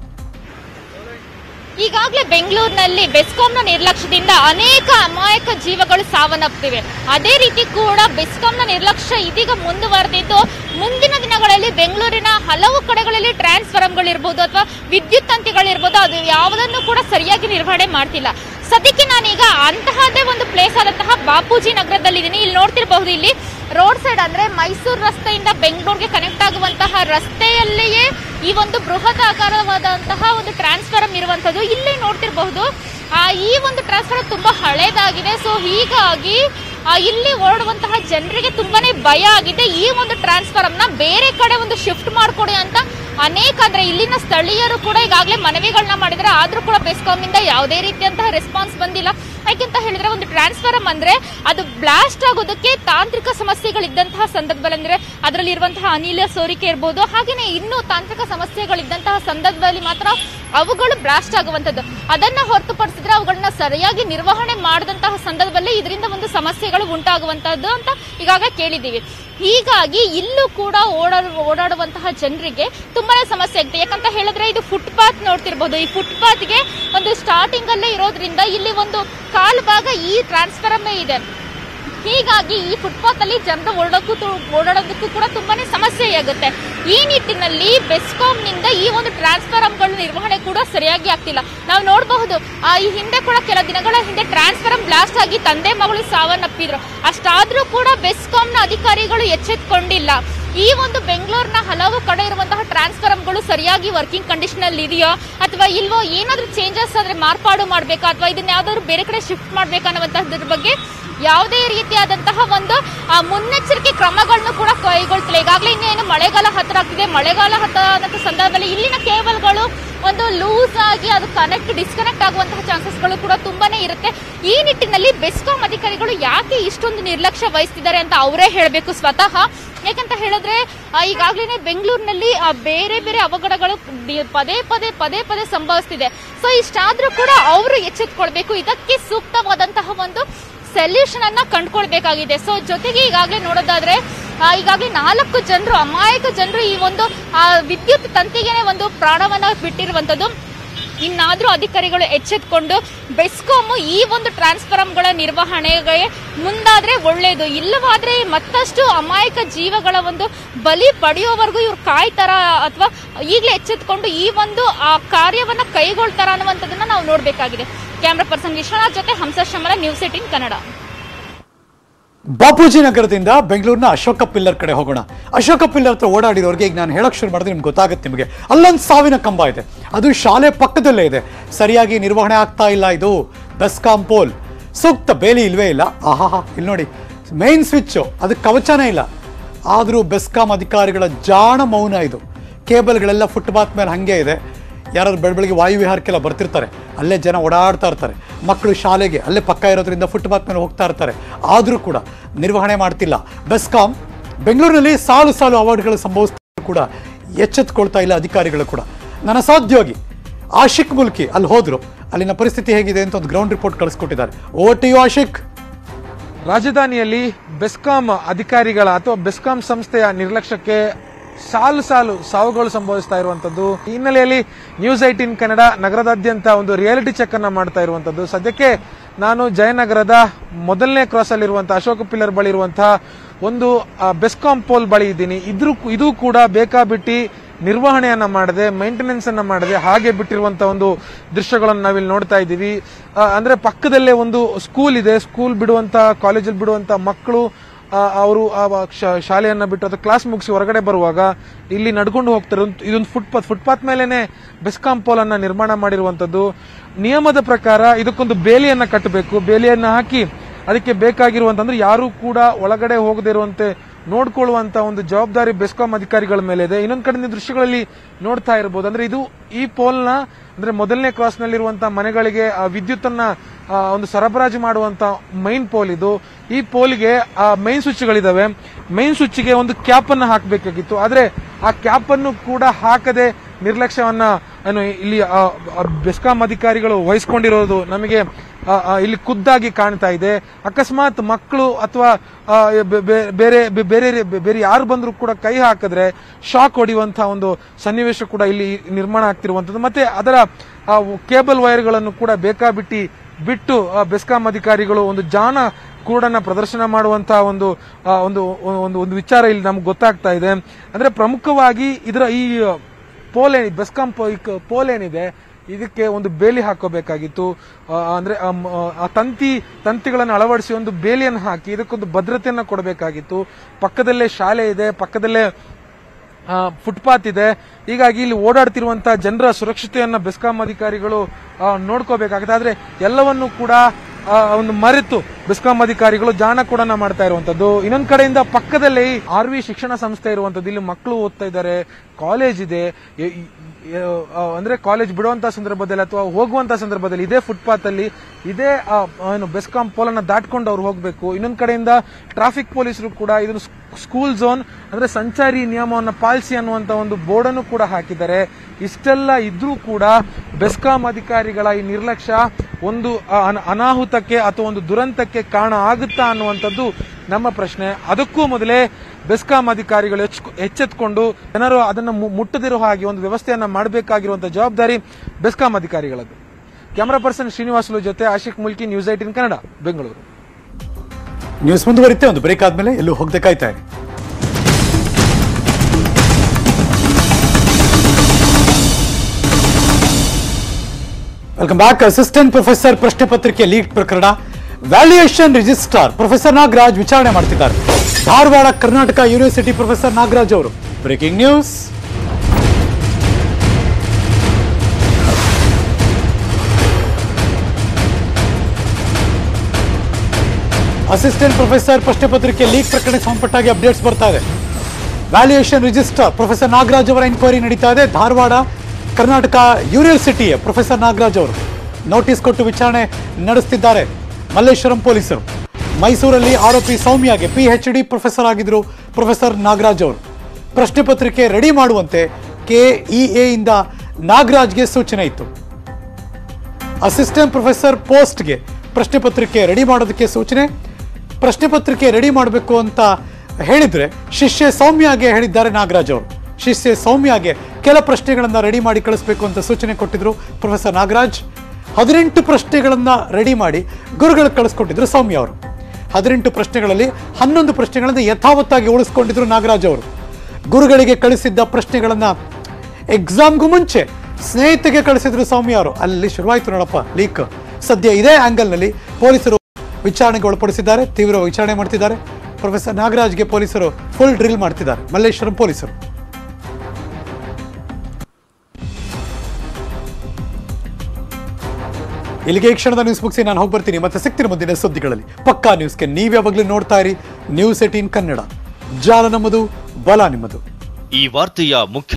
ಈಗಾಗಲೇ ಬೆಂಗಳೂರಿನಲ್ಲಿ ಬೆಸ್ಕಾಂನ ನಿರ್ಲಕ್ಷ್ಯದಿಂದ ಅನೇಕ ಅಮಾಯಕ ಜೀವಗಳು ಸಾವನ್ನಪ್ಪಿವೆ ಅದೇ ರೀತಿ ಕೂಡ ಬೆಸ್ಕಾಂನ ನಿರ್ಲಕ್ಷ್ಯ ಇದೀಗ ಮುಂದುವರೆದಿದ್ದು ಮುಂದಿನ ದಿನಗಳಲ್ಲಿ ಬೆಂಗಳೂರಿನ ಹಲವು ಕಡೆಗಳಲ್ಲಿ ಟ್ರಾನ್ಸ್ಫಾರ್ಮ್ಗಳಿರ್ಬೋದು ಅಥವಾ ವಿದ್ಯುತ್ ತಂತಿಗಳಿರ್ಬೋದು ಅದು ಯಾವುದನ್ನು ಕೂಡ ಸರಿಯಾಗಿ ನಿರ್ವಹಣೆ ಮಾಡ್ತಿಲ್ಲ ಸದ್ಯಕ್ಕೆ ನಾನೀಗ ಅಂತಹದ್ದೇ ಒಂದು ಪ್ಲೇಸ್ ಆದಂತಹ ಬಾಪೂಜಿ ನಗರದಲ್ಲಿದ್ದೀನಿ ಇಲ್ಲಿ ನೋಡ್ತಿರಬಹುದು ಇಲ್ಲಿ ರೋಡ್ ಸೈಡ್ ಅಂದ್ರೆ ಮೈಸೂರು ರಸ್ತೆಯಿಂದ ಬೆಂಗಳೂರಿಗೆ ಕನೆಕ್ಟ್ ಆಗುವಂತಹ ರಸ್ತೆಯಲ್ಲಿಯೇ ಈ ಒಂದು ಬೃಹತ್ ಆಕಾರವಾದಂತಹ ಒಂದು ಟ್ರಾನ್ಸ್ಫಾರಂ ಇರುವಂತದ್ದು ಇಲ್ಲಿ ನೋಡ್ತಿರಬಹುದು ಆ, ಈ ಒಂದು ಟ್ರಾನ್ಸ್ಫಾರಂ ತುಂಬಾ ಹಳೇದಾಗಿದೆ ಸೊ ಹೀಗಾಗಿ ಆ, ಇಲ್ಲಿ ಓಡುವಂತಹ ಜನರಿಗೆ ತುಂಬಾನೇ ಭಯ ಆಗಿದೆ ಈ ಒಂದು ಟ್ರಾನ್ಸ್ಫಾರಂ ನ ಬೇರೆ ಕಡೆ ಒಂದು ಶಿಫ್ಟ್ ಮಾಡ್ಕೊಡಿ ಅಂತ ಅನೇಕ ಅಂದ್ರೆ ಇಲ್ಲಿನ ಸ್ಥಳೀಯರು ಕೂಡ ಈಗಾಗಲೇ ಮನವಿಗಳನ್ನ ಮಾಡಿದ್ರೆ ಆದ್ರೂ ಕೂಡ ಬೆಸ್ಕಾಂ ಇಂದ ಯಾವುದೇ ರೀತಿಯಂತಹ ರೆಸ್ಪಾನ್ಸ್ ಬಂದಿಲ್ಲ ಯಾಕೆಂತ ಹೇಳಿದ್ರೆ ಒಂದು ಟ್ರಾನ್ಸ್ಫಾರಂ ಅಂದ್ರೆ ಅದು ಬ್ಲಾಸ್ಟ್ ಆಗೋದಕ್ಕೆ ತಾಂತ್ರಿಕ ಸಮಸ್ಯೆಗಳಿದ್ದಂತಹ ಸಂದರ್ಭದಲ್ಲಿ ಅಂದ್ರೆ ಅದರಲ್ಲಿ ಇರುವಂತಹ ಅನಿಲ ಸೋರಿಕೆ ಇರ್ಬೋದು ಹಾಗೇನೆ ಇನ್ನೂ ತಾಂತ್ರಿಕ ಸಮಸ್ಯೆಗಳಿದ್ದಂತಹ ಸಂದರ್ಭದಲ್ಲಿ ಮಾತ್ರ ಅವುಗಳು ಬ್ಲಾಸ್ಟ್ ಆಗುವಂಥದ್ದು ಅದನ್ನ ಹೊರತುಪಡಿಸಿದ್ರೆ ಅವುಗಳನ್ನ ಸರಿಯಾಗಿ ನಿರ್ವಹಣೆ ಮಾಡದಂತಹ ಸಂದರ್ಭದಲ್ಲಿ ಇದರಿಂದ ಒಂದು ಸಮಸ್ಯೆಗಳು ಉಂಟಾಗುವಂತಹದ್ದು ಅಂತ ಈಗಾಗಲೇ ಕೇಳಿದ್ದೀವಿ ಹೀಗಾಗಿ ಇಲ್ಲೂ ಕೂಡ ಓಡಾಡ ಓಡಾಡುವಂತಹ ಜನರಿಗೆ ತುಂಬಾನೇ ಸಮಸ್ಯೆ ಆಗುತ್ತೆ ಯಾಕಂತ ಹೇಳಿದ್ರೆ ಇದು ಫುಟ್ಪಾತ್ ನೋಡ್ತಿರ್ಬೋದು ಈ ಫುಟ್ಪಾತ್ಗೆ ಒಂದು ಸ್ಟಾರ್ಟಿಂಗ್ ಅಲ್ಲೇ ಇರೋದ್ರಿಂದ ಇಲ್ಲಿ ಒಂದು ಕಾಲು ಭಾಗ ಈ ಟ್ರಾನ್ಸ್ಫಾರಮೇ ಇದೆ ಹೀಗಾಗಿ ಈ ಫುಟ್ಪಾತ್ ಅಲ್ಲಿ ಜನರು ಓಡೋಕ್ಕೂ ತು- ಓಡಾಡೋದಕ್ಕೂ ಕೂಡ ತುಂಬಾನೇ ಸಮಸ್ಯೆ ಆಗುತ್ತೆ ಈ ನಿಟ್ಟಿನಲ್ಲಿ ಬೆಸ್ಕಾಂನಿಂದ ಈ ಒಂದು ಟ್ರಾನ್ಸ್ಫಾರಮ್ಗಳ ನಿರ್ವಹಣೆ ಕೂಡ ಸರಿಯಾಗಿ ಆಗ್ತಿಲ್ಲ ನಾವು ನೋಡಬಹುದು ಆ, ಈ ಹಿಂದೆ ಕೂಡ ಕೆಲ ದಿನಗಳ ಹಿಂದೆ ಟ್ರಾನ್ಸ್ಫಾರಂ ಬ್ಲಾಸ್ಟ್ ಆಗಿ ತಂದೆ ಮಗಳು ಸಾವನ್ನಪ್ಪಿದ್ರು ಅಷ್ಟಾದ್ರೂ ಕೂಡ ಬೆಸ್ಕಾಂನ ಅಧಿಕಾರಿಗಳು ಎಚ್ಚೆತ್ಕೊಂಡಿಲ್ಲ ಈ ಒಂದು ಬೆಂಗಳೂರಿನ ಹಲವು ಕಡೆ ಇರುವಂತಹ ಟ್ರಾನ್ಸ್ಫಾರಮ್ಗಳು ಸರಿಯಾಗಿ ವರ್ಕಿಂಗ್ ಕಂಡೀಷನ್ ಅಲ್ಲಿ ಇದೆಯೋ ಅಥವಾ ಇಲ್ವೋ ಏನಾದ್ರೂ ಚೇಂಜಸ್ ಆದ್ರೆ ಮಾರ್ಪಾಡು ಮಾಡ್ಬೇಕಾ ಅಥವಾ ಇದನ್ನ ಯಾವ್ದಾದ್ರು ಬೇರೆ ಕಡೆ ಶಿಫ್ಟ್ ಮಾಡ್ಬೇಕಾ ಅನ್ನುವಂತಹದ್ರ ಬಗ್ಗೆ ಯಾವುದೇ ರೀತಿಯಾದಂತಹ ಒಂದು ಆ, ಮುನ್ನೆಚ್ಚರಿಕೆ ಕ್ರಮಗಳನ್ನು ಕೂಡ ಕೈಗೊಳ್ತಿಲ್ಲ ಈಗಾಗಲೇ ಇನ್ನೇನು ಮಳೆಗಾಲ ಹತ್ತಿರ ಆಗ್ತಿದೆ ಮಳೆಗಾಲ ಹತ್ತಿರ ಆದಂಥ ಸಂದರ್ಭದಲ್ಲಿ ಇಲ್ಲಿನ ಕೇಬಲ್ಗಳು ಒಂದು ಲೂಸ್ ಆಗಿ ಅದು ಕನೆಕ್ಟ್ ಡಿಸ್ಕನೆಕ್ಟ್ ಆಗುವಂತಹ ಚಾನ್ಸಸ್ಗಳು ಕೂಡ ತುಂಬಾನೇ ಇರುತ್ತೆ ಈ ನಿಟ್ಟಿನಲ್ಲಿ ಬೆಸ್ಕಾಂ ಅಧಿಕಾರಿಗಳು ಯಾಕೆ ಇಷ್ಟೊಂದು ನಿರ್ಲಕ್ಷ್ಯ ವಹಿಸ್ತಿದ್ದಾರೆ ಅಂತ ಅವರೇ ಹೇಳಬೇಕು ಸ್ವತಃ ಯಾಕಂತ ಹೇಳಿದ್ರೆ ಈಗಾಗಲೇ ಬೆಂಗಳೂರಿನಲ್ಲಿ ಆ, ಬೇರೆ ಬೇರೆ ಅವಘಡಗಳು ದಿ- ಪದೇ ಪದೇ ಪದೇ ಪದೇ ಸಂಭವಿಸ್ತಿದೆ ಸೊ ಇಷ್ಟಾದ್ರೂ ಕೂಡ ಅವರು ಎಚ್ಚೆತ್ಕೊಳ್ಬೇಕು ಇದಕ್ಕೆ ಸೂಕ್ತವಾದಂತಹ ಒಂದು ಸೊಲ್ಯೂಷನ್ ಅನ್ನ ಕಂಡುಕೊಳ್ಬೇಕಾಗಿದೆ ಸೊ ಜೊತೆಗೆ ಈಗಾಗಲೇ ನೋಡೋದಾದ್ರೆ ಆ, ಈಗಾಗಲೇ ನಾಲ್ಕು ಜನರು ಅಮಾಯಕ ಜನರು ಈ ಒಂದು ಆ, ವಿದ್ಯುತ್ ತಂತಿಗೆನೆ ಒಂದು ಪ್ರಾಣವನ್ನ ಬಿಟ್ಟಿರುವಂತದ್ದು ಇನ್ನಾದ್ರೂ ಅಧಿಕಾರಿಗಳು ಎಚ್ಚೆತ್ಕೊಂಡು ಬೆಸ್ಕಾಮು ಈ ಒಂದು ಟ್ರಾನ್ಸ್ಫಾರಮ್ಗಳ ನಿರ್ವಹಣೆಗೆ ಮುಂದಾದ್ರೆ ಒಳ್ಳೇದು ಇಲ್ಲವಾದ್ರೆ ಮತ್ತಷ್ಟು ಅಮಾಯಕ ಜೀವಗಳ ಒಂದು ಬಲಿ ಪಡೆಯೋವರೆಗೂ ಇವ್ರು ಕಾಯ್ತಾರ ಅಥವಾ ಈಗಲೇ ಎಚ್ಚೆತ್ಕೊಂಡು ಈ ಒಂದು ಆ ಕಾರ್ಯವನ್ನ ಕೈಗೊಳ್ತಾರ ಅನ್ನುವಂಥದ್ದನ್ನ ನಾವು ನೋಡ್ಬೇಕಾಗಿದೆ ಕ್ಯಾಮ್ರಾ ಪರ್ಸನ್ ವಿಶ್ವನಾಥ್ ಜೊತೆ ಹಂಸ ಶಮಲ ನ್ಯೂಸ್ ಏಟಿನ್ ಕನ್ನಡ ಬಾಪೂಜಿ ನಗರದಿಂದ ಬೆಂಗಳೂರಿನ ಅಶೋಕ ಪಿಲ್ಲರ್ ಕಡೆ ಹೋಗೋಣ ಅಶೋಕ ಪಿಲ್ಲರ್ ಹತ್ರ ಓಡಾಡಿರೋರಿಗೆ ಈಗ ನಾನು ಹೇಳಕ್ ಶುರು ಮಾಡಿದ್ರೆ ನಿಮ್ಗೆ ಗೊತ್ತಾಗುತ್ತೆ ನಿಮಗೆ ಅಲ್ಲೊಂದು ಸಾವಿನ ಕಂಬ ಇದೆ ಅದು ಶಾಲೆ ಪಕ್ಕದಲ್ಲೇ ಇದೆ ಸರಿಯಾಗಿ ನಿರ್ವಹಣೆ ಆಗ್ತಾ ಇಲ್ಲ ಇದು ಬೆಸ್ಕಾಂ ಪೋಲ್ ಸೂಕ್ತ ಬೇಲಿ ಇಲ್ವೇ ಇಲ್ಲ ಆಹಾಹಾ ಇಲ್ಲಿ ನೋಡಿ ಮೇನ್ ಸ್ವಿಚ್ಚು ಅದಕ್ಕೆ ಕವಚನೇ ಇಲ್ಲ ಆದರೂ ಬೆಸ್ಕಾಂ ಅಧಿಕಾರಿಗಳ ಜಾಣ ಮೌನ ಇದು ಕೇಬಲ್ಗಳೆಲ್ಲ ಫುಟ್ಪಾತ್ ಮೇಲೆ ಹಾಗೆ ಇದೆ ಯಾರಾದ್ರು ಬೆಳ ಬೆಳಗ್ಗೆ ವಾಯು ವಿಹಾರಕ್ಕೆಲ್ಲ ಬರ್ತಿರ್ತಾರೆ ಅಲ್ಲೇ ಜನ ಓಡಾಡ್ತಾ ಇರ್ತಾರೆ ಮಕ್ಕಳು ಶಾಲೆಗೆ ಅಲ್ಲೇ ಪಕ್ಕ ಇರೋದ್ರಿಂದ ಫುಟ್ಪಾತ್ ಮೇಲೆ ಹೋಗ್ತಾ ಇರ್ತಾರೆ ಆದರೂ ಕೂಡ ನಿರ್ವಹಣೆ ಮಾಡ್ತಿಲ್ಲ ಬೆಸ್ಕಾಂ ಬೆಂಗಳೂರಿನಲ್ಲಿ ಸಾಲು ಸಾಲು ಅವಾರ್ಡ್ಗಳು ಸಂಭವಿಸ್ತಾ ಕೂಡ ಎಚ್ಚೆತ್ಕೊಳ್ತಾ ಇಲ್ಲ ಅಧಿಕಾರಿಗಳು ಕೂಡ ನನ್ನ ಸಹೋದ್ಯೋಗಿ ಆಶಿಕ್ ಮುಲ್ಕಿ ಅಲ್ಲಿ ಹೋದ್ರು ಅಲ್ಲಿನ ಪರಿಸ್ಥಿತಿ ಹೇಗಿದೆ ಅಂತ ಒಂದು ಗ್ರೌಂಡ್ ರಿಪೋರ್ಟ್ ಕಳಿಸ್ಕೊಟ್ಟಿದ್ದಾರೆ ಓ ಟಿ ಯು ಆಶಿಕ್ ರಾಜಧಾನಿಯಲ್ಲಿ ಬೆಸ್ಕಾಂ ಅಧಿಕಾರಿಗಳ ಅಥವಾ ಬೆಸ್ಕಾಂ ಸಂಸ್ಥೆಯ ನಿರ್ಲಕ್ಷ್ಯಕ್ಕೆ ಸಾಲು ಸಾಲು ಸಾವುಗಳು ಸಂಭವಿಸ್ತಾ ಇರುವಂತದ್ದು ಈ ಹಿನ್ನೆಲೆಯಲ್ಲಿ ನ್ಯೂಸ್ ಐಟೀನ್ ಕನ್ನಡ ನಗರದಾದ್ಯಂತ ಒಂದು ರಿಯಾಲಿಟಿ ಚೆಕ್ ಅನ್ನ ಮಾಡ್ತಾ ಇರುವಂತದ್ದು ಸದ್ಯಕ್ಕೆ ನಾನು ಜಯನಗರದ ಮೊದಲನೇ ಕ್ರಾಸ್ ಅಲ್ಲಿರುವಂತಹ ಅಶೋಕ ಪಿಲ್ಲರ್ ಬಳಿ ಇರುವಂತಹ ಒಂದು ಆ, ಬೆಸ್ಕಾಂ ಪೋಲ್ ಬಳಿ ಇದ್ದೀನಿ ಇದ್ರೂ ಇದು ಕೂಡ ಬೇಕಾಬಿಟ್ಟಿ ನಿರ್ವಹಣೆಯನ್ನ ಮಾಡದೆ ಮೇಂಟೆನೆನ್ಸ್ ಅನ್ನ ಮಾಡದೆ ಹಾಗೆ ಬಿಟ್ಟಿರುವಂತಹ ಒಂದು ದೃಶ್ಯಗಳನ್ನು ನಾವಿಲ್ಲಿ ನೋಡ್ತಾ ಇದ್ದೀವಿ ಆ, ಅಂದ್ರೆ ಪಕ್ಕದಲ್ಲೇ ಒಂದು ಸ್ಕೂಲ್ ಇದೆ ಸ್ಕೂಲ್ ಬಿಡುವಂತ ಕಾಲೇಜಲ್ಲಿ ಬಿಡುವಂತ ಮಕ್ಕಳು ಅವರು ಶಾಲೆಯನ್ನ ಬಿಟ್ಟು ಅಥವಾ ಕ್ಲಾಸ್ ಮುಗಿಸಿ ಹೊರಗಡೆ ಬರುವಾಗ ಇಲ್ಲಿ ನಡ್ಕೊಂಡು ಹೋಗ್ತಾರೆ ಒಂದು- ಇದೊಂದು ಫುಟ್ಪಾತ್ ಫುಟ್ಪಾತ್ ಮೇಲೆನೆ ಬೆಸ್ಕಾಂ ಪೋಲ್ ಅನ್ನ ನಿರ್ಮಾಣ ಮಾಡಿರುವಂತದ್ದು ನಿಯಮದ ಪ್ರಕಾರ ಇದಕ್ಕೊಂದು ಬೇಲಿಯನ್ನ ಕಟ್ಟಬೇಕು ಬೇಲಿಯನ್ನ ಹಾಕಿ ಅದಕ್ಕೆ ಬೇಕಾಗಿರುವಂತಂದ್ರೆ ಯಾರು ಕೂಡ ಒಳಗಡೆ ಹೋಗದೇ ಇರುವಂತೆ ನೋಡ್ಕೊಳ್ಳುವಂತ ಒಂದು ಜವಾಬ್ದಾರಿ ಬೆಸ್ಕಾಂ ಅಧಿಕಾರಿಗಳ ಮೇಲೆ ಇದೆ ಇನ್ನೊಂದ್ ಕಡೆ ನೀವು ದೃಶ್ಯಗಳಲ್ಲಿ ನೋಡ್ತಾ ಇರಬಹುದು ಅಂದ್ರೆ ಇದು ಈ ಪೋಲ್ನ ಅಂದ್ರೆ ಮೊದಲನೇ ಕ್ರಾಸ್ ನಲ್ಲಿರುವಂತಹ ಮನೆಗಳಿಗೆ ಆ ವಿದ್ಯುತ್ ಅನ್ನ ಆ, ಒಂದು ಸರಬರಾಜು ಮಾಡುವಂತ ಮೈನ್ ಪೋಲ್ ಇದು ಈ ಪೋಲ್ಗೆ ಆ ಮೈನ್ ಸ್ವಿಚ್ಗಳಿದಾವೆ ಮೈನ್ ಸ್ವಿಚ್ಗೆ ಒಂದು ಕ್ಯಾಪ್ ಅನ್ನ ಹಾಕಬೇಕಾಗಿತ್ತು ಆದ್ರೆ ಆ ಕ್ಯಾಪ್ ಅನ್ನು ಕೂಡ ಹಾಕದೆ ನಿರ್ಲಕ್ಷ್ಯವನ್ನ ಏನು ಇಲ್ಲಿ ಆ, ಆ ಬೆಸ್ಕಾಂ ಅಧಿಕಾರಿಗಳು ವಹಿಸ್ಕೊಂಡಿರೋದು ನಮಗೆ ಆ, ಆ, ಇಲ್ಲಿ ಖುದ್ದಾಗಿ ಕಾಣ್ತಾ ಇದೆ ಅಕಸ್ಮಾತ್ ಮಕ್ಕಳು ಅಥವಾ ಆ, ಬೆ- ಬೆ- ಬೇರೆ ಬೆ- ಬೇರೆ ಬೇರೆ ಯಾರು ಬಂದ್ರು ಕೂಡ ಕೈ ಹಾಕಿದ್ರೆ ಶಾಕ್ ಹೊಡೆಯುವಂತಹ ಒಂದು ಸನ್ನಿವೇಶ ಕೂಡ ಇಲ್ಲಿ ನಿರ್ಮಾಣ ಆಗ್ತಿರುವಂತದ್ದು ಮತ್ತೆ ಅದರ ಆ ಕೇಬಲ್ ವೈರ್ಗಳನ್ನು ಕೂಡ ಬೇಕಾಬಿಟ್ಟಿ ಬಿಟ್ಟು ಆ ಬೆಸ್ಕಾಂ ಅಧಿಕಾರಿಗಳು ಒಂದು ಜಾಣ ಕೂಡನ್ನ ಪ್ರದರ್ಶನ ಮಾಡುವಂತಹ ಒಂದು ಆ, ಒಂದು ಒಂದು ಒಂದು ವಿಚಾರ ಇಲ್ಲಿ ನಮ್ಗೆ ಗೊತ್ತಾಗ್ತಾ ಇದೆ ಅಂದ್ರೆ ಪ್ರಮುಖವಾಗಿ ಇದರ ಈ ಪೋಲ್ ಏನಿ ಬೆಸ್ಕಾಂ ಪೋ- ಈ ಕ- ಪೋಲ್ ಏನಿದೆ ಇದಕ್ಕೆ ಒಂದು ಬೇಲಿ ಹಾಕೋಬೇಕಾಗಿತ್ತು ಆ, ಅಂದ್ರೆ ಆ ಮ- ಆ ತಂತಿ ತಂತಿಗಳನ್ನು ಅಳವಡಿಸಿ ಒಂದು ಬೇಲಿಯನ್ನು ಹಾಕಿ ಇದಕ್ಕೊಂದು ಭದ್ರತೆಯನ್ನ ಕೊಡಬೇಕಾಗಿತ್ತು ಪಕ್ಕದಲ್ಲೇ ಶಾಲೆ ಇದೆ ಪಕ್ಕದಲ್ಲೇ ಫುಟ್ಪಾತ್ ಇದೆ ಹೀಗಾಗಿ ಇಲ್ಲಿ ಓಡಾಡ್ತಿರುವಂತಹ ಜನರ ಸುರಕ್ಷತೆಯನ್ನ ಬೆಸ್ಕಾಂ ಅಧಿಕಾರಿಗಳು ಆ, ನೋಡ್ಕೋಬೇಕಾಗುತ್ತೆ ಆದ್ರೆ ಎಲ್ಲವನ್ನೂ ಕೂಡ ಆ, ಒಂದು ಮರೆತು ಬೆಸ್ಕಾಂ ಅಧಿಕಾರಿಗಳು ಜಾಣ ಕೂಡ ಮಾಡ್ತಾ ಇರುವಂತದ್ದು ಇನ್ನೊಂದ್ ಕಡೆಯಿಂದ ಪಕ್ಕದಲ್ಲಿ ಆರ್ ವಿ ಶಿಕ್ಷಣ ಸಂಸ್ಥೆ ಇರುವಂತದ್ದು ಇಲ್ಲಿ ಮಕ್ಕಳು ಓದ್ತಾ ಇದ್ದಾರೆ ಕಾಲೇಜ್ ಇದೆ ಎ- ಎ- ಆ, ಅಂದ್ರೆ ಕಾಲೇಜ್ ಬಿಡುವಂತ ಸಂದರ್ಭದಲ್ಲಿ ಅಥವಾ ಹೋಗುವಂತ ಸಂದರ್ಭದಲ್ಲಿ ಇದೇ ಫುಟ್ಪಾತ್ ಅಲ್ಲಿ ಇದೇ ಆ, ಏನು ಬೆಸ್ಕಾಂ ಪೋಲನ್ನ ದಾಟ್ಕೊಂಡು ಅವ್ರು ಹೋಗ್ಬೇಕು ಇನ್ನೊಂದ್ ಕಡೆಯಿಂದ ಟ್ರಾಫಿಕ್ ಪೊಲೀಸರು ಕೂಡ ಇದನ್ನು ಸ್ಕೂಲ್ ಝೋನ್ ಅಂದ್ರೆ ಸಂಚಾರಿ ನಿಯಮವನ್ನು ಪಾಲಿಸಿ ಅನ್ನುವಂತ ಒಂದು ಬೋರ್ಡ್ ಅನ್ನು ಕೂಡ ಹಾಕಿದ್ದಾರೆ ಇಷ್ಟೆಲ್ಲ ಇದ್ರೂ ಕೂಡ ಬೆಸ್ಕಾಂ ಅಧಿಕಾರಿಗಳ ಈ ನಿರ್ಲಕ್ಷ್ಯ ಒಂದು ಅ- ಅನ- ಅನಾಹುತಕ್ಕೆ ಅಥವಾ ಒಂದು ದುರಂತಕ್ಕೆ ಕಾರಣ ಆಗುತ್ತಾ ಅನ್ನುವಂಥದ್ದು ನಮ್ಮ ಪ್ರಶ್ನೆ ಅದಕ್ಕೂ ಮೊದಲೇ ಬೆಸ್ಕಾಂ ಅಧಿಕಾರಿಗಳು ಎಚ್ಚ- ಎಚ್ಚೆತ್ಕೊಂಡು ಜನರು ಅದನ್ನು ಮು- ಮುಟ್ಟದಿರೋ ಹಾಗೆ ಒಂದು ವ್ಯವಸ್ಥೆಯನ್ನ ಮಾಡಬೇಕಾಗಿರುವಂತಹ ಜವಾಬ್ದಾರಿ ಬೆಸ್ಕಾಂ ಅಧಿಕಾರಿಗಳದ್ದು ಕ್ಯಾಮರಾ ಪರ್ಸನ್ ಶ್ರೀನಿವಾಸುಲು ಜೊತೆ Ashiq Mulki news eighteen Kannada Bengaluru news ಮುಂದುವರಿತೆ ಒಂದು ಬ್ರೇಕ್ ಆದ್ಮೇಲೆ ಎಲ್ಲೂ ಹೋಗದೆ ಕಾಯ್ತಾ ಇರಿ ವೆಲ್ಕಮ್ ಬ್ಯಾಕ್ ಅಸಿಸ್ಟೆಂಟ್ ಪ್ರೊಫೆಸರ್ ಪ್ರಶ್ನೆ ಪತ್ರಿಕೆ ಲೀಕ್ ಪ್ರಕರಣ ವ್ಯಾಲ್ಯೂಯೇಷನ್ ರಿಜಿಸ್ಟ್ರಾರ್ ಪ್ರೊಫೆಸರ್ ನಾಗರಾಜ್ ವಿಚಾರಣೆ ಮಾಡ್ತಿದ್ದಾರೆ ಧಾರವಾಡ ಕರ್ನಾಟಕ ಯೂನಿವರ್ಸಿಟಿ ಪ್ರೊಫೆಸರ್ ನಾಗರಾಜ್ ಅವರು ಬ್ರೇಕಿಂಗ್ ನ್ಯೂಸ್ ಅಸಿಸ್ಟೆಂಟ್ ಪ್ರೊಫೆಸರ್ ಪ್ರಶ್ನೆ ಪತ್ರಿಕೆ ಲೀಕ್ ಪ್ರಕರಣಕ್ಕೆ ಸಂಬಂಧಪಟ್ಟಾಗಿ ಅಪ್ಡೇಟ್ಸ್ ಬರ್ತಾ ಇದೆ ವ್ಯಾಲ್ಯೂಯೇಷನ್ ರಿಜಿಸ್ಟರ್ ಪ್ರೊಫೆಸರ್ ನಾಗರಾಜ್ ಅವರ ಎನ್ಕ್ವೈರಿ ನಡೀತಾ ಇದೆ ಧಾರವಾಡ ಕರ್ನಾಟಕ ಯೂನಿವರ್ಸಿಟಿಯ ಪ್ರೊಫೆಸರ್ ನಾಗರಾಜ್ ಅವರು ನೋಟಿಸ್ ಕೊಟ್ಟು ವಿಚಾರಣೆ ನಡೆಸ್ತಿದ್ದಾರೆ ಮಲ್ಲೇಶ್ವರಂ ಪೊಲೀಸರು ಮೈಸೂರಲ್ಲಿ ಆರೋಪಿ ಸೌಮ್ಯಗೆ ಪಿ ಎಚ್ ಡಿ ಪ್ರೊಫೆಸರ್ ಆಗಿದ್ರು ಪ್ರೊಫೆಸರ್ ನಾಗರಾಜ್ ಅವರು ಪ್ರಶ್ನೆ ಪತ್ರಿಕೆ ರೆಡಿ ಮಾಡುವಂತೆ ಕೆಇಎ ಇಂದ ನಾಗರಾಜ್ಗೆ ಸೂಚನೆ ಇತ್ತು ಅಸಿಸ್ಟೆಂಟ್ ಪ್ರೊಫೆಸರ್ ಪೋಸ್ಟ್ಗೆ ಪ್ರಶ್ನೆ ಪತ್ರಿಕೆ ರೆಡಿ ಮಾಡೋದಕ್ಕೆ ಸೂಚನೆ ಪ್ರಶ್ನೆ ಪತ್ರಿಕೆ ರೆಡಿ ಮಾಡಬೇಕು ಅಂತ ಹೇಳಿದ್ರೆ ಶಿಷ್ಯ ಸೌಮ್ಯಗೆ ಹೇಳಿದ್ದಾರೆ ನಾಗರಾಜ್ ಅವರು ಶಿಷ್ಯ ಸೌಮ್ಯಗೆ ಕೆಲ ಪ್ರಶ್ನೆಗಳನ್ನ ರೆಡಿ ಮಾಡಿ ಕಳಿಸ್ಬೇಕು ಅಂತ ಸೂಚನೆ ಕೊಟ್ಟಿದ್ರು ಪ್ರೊಫೆಸರ್ ನಾಗರಾಜ್ ಹದಿನೆಂಟು ಪ್ರಶ್ನೆಗಳನ್ನ ರೆಡಿ ಮಾಡಿ ಗುರುಗಳಿಗೆ ಕಳಿಸ್ಕೊಟ್ಟಿದ್ರು ಸೌಮ್ಯ ಅವರು ಹದಿನೆಂಟು ಪ್ರಶ್ನೆಗಳಲ್ಲಿ ಹನ್ನೊಂದು ಪ್ರಶ್ನೆಗಳನ್ನು ಯಥಾವತ್ತಾಗಿ ಉಳಿಸ್ಕೊಂಡಿದ್ರು ನಾಗರಾಜ್ ಅವರು ಗುರುಗಳಿಗೆ ಕಳಿಸಿದ್ದ ಪ್ರಶ್ನೆಗಳನ್ನ ಎಕ್ಸಾಮ್ಗೂ ಮುಂಚೆ ಸ್ನೇಹಿತೆಗೆ ಕಳಿಸಿದ್ರು ಸೌಮ್ಯ ಅವರು ಅಲ್ಲಿ ಶುರುವಾಯಿತು ನೋಡಪ್ಪ ಲೀಕ್ ಸದ್ಯ ಇದೇ ಆಂಗಲ್ನಲ್ಲಿ ಪೊಲೀಸರು ವಿಚಾರಣೆಗೆ ಒಳಪಡಿಸಿದ್ದಾರೆ ತೀವ್ರ ವಿಚಾರಣೆ ಮಾಡ್ತಿದ್ದಾರೆ ಪ್ರೊಫೆಸರ್ ನಾಗರಾಜ್ಗೆ ಪೊಲೀಸರು ಫುಲ್ ಡ್ರಿಲ್ ಮಾಡ್ತಿದ್ದಾರೆ ಮಲ್ಲೇಶ್ವರಂ ಪೊಲೀಸರು ಇಲ್ಲಿಗೆ ಈ ಕ್ಷಣದ ನ್ಯೂಸ್ ಮುಗಿಸಿ ನಾನು ಹೋಗಿ ಬರ್ತೀನಿ ಮತ್ತೆ ಸಿಗ್ತೀನಿ ಮುಂದಿನ ಸುದ್ದಿಗಳಲ್ಲಿ ಪಕ್ಕಾ ನ್ಯೂಸ್ಗೆ ನೀವು ಯಾವಾಗಲೂ ನೋಡ್ತಾ ಇರಿ ನ್ಯೂಸ್ ಏಟೀನ್ ಕನ್ನಡ ಜಾಲ ನಮ್ಮದು ಬಲ ನಿಮ್ಮದು ಈ ವಾರ್ತೆಯ ಮುಖ್ಯ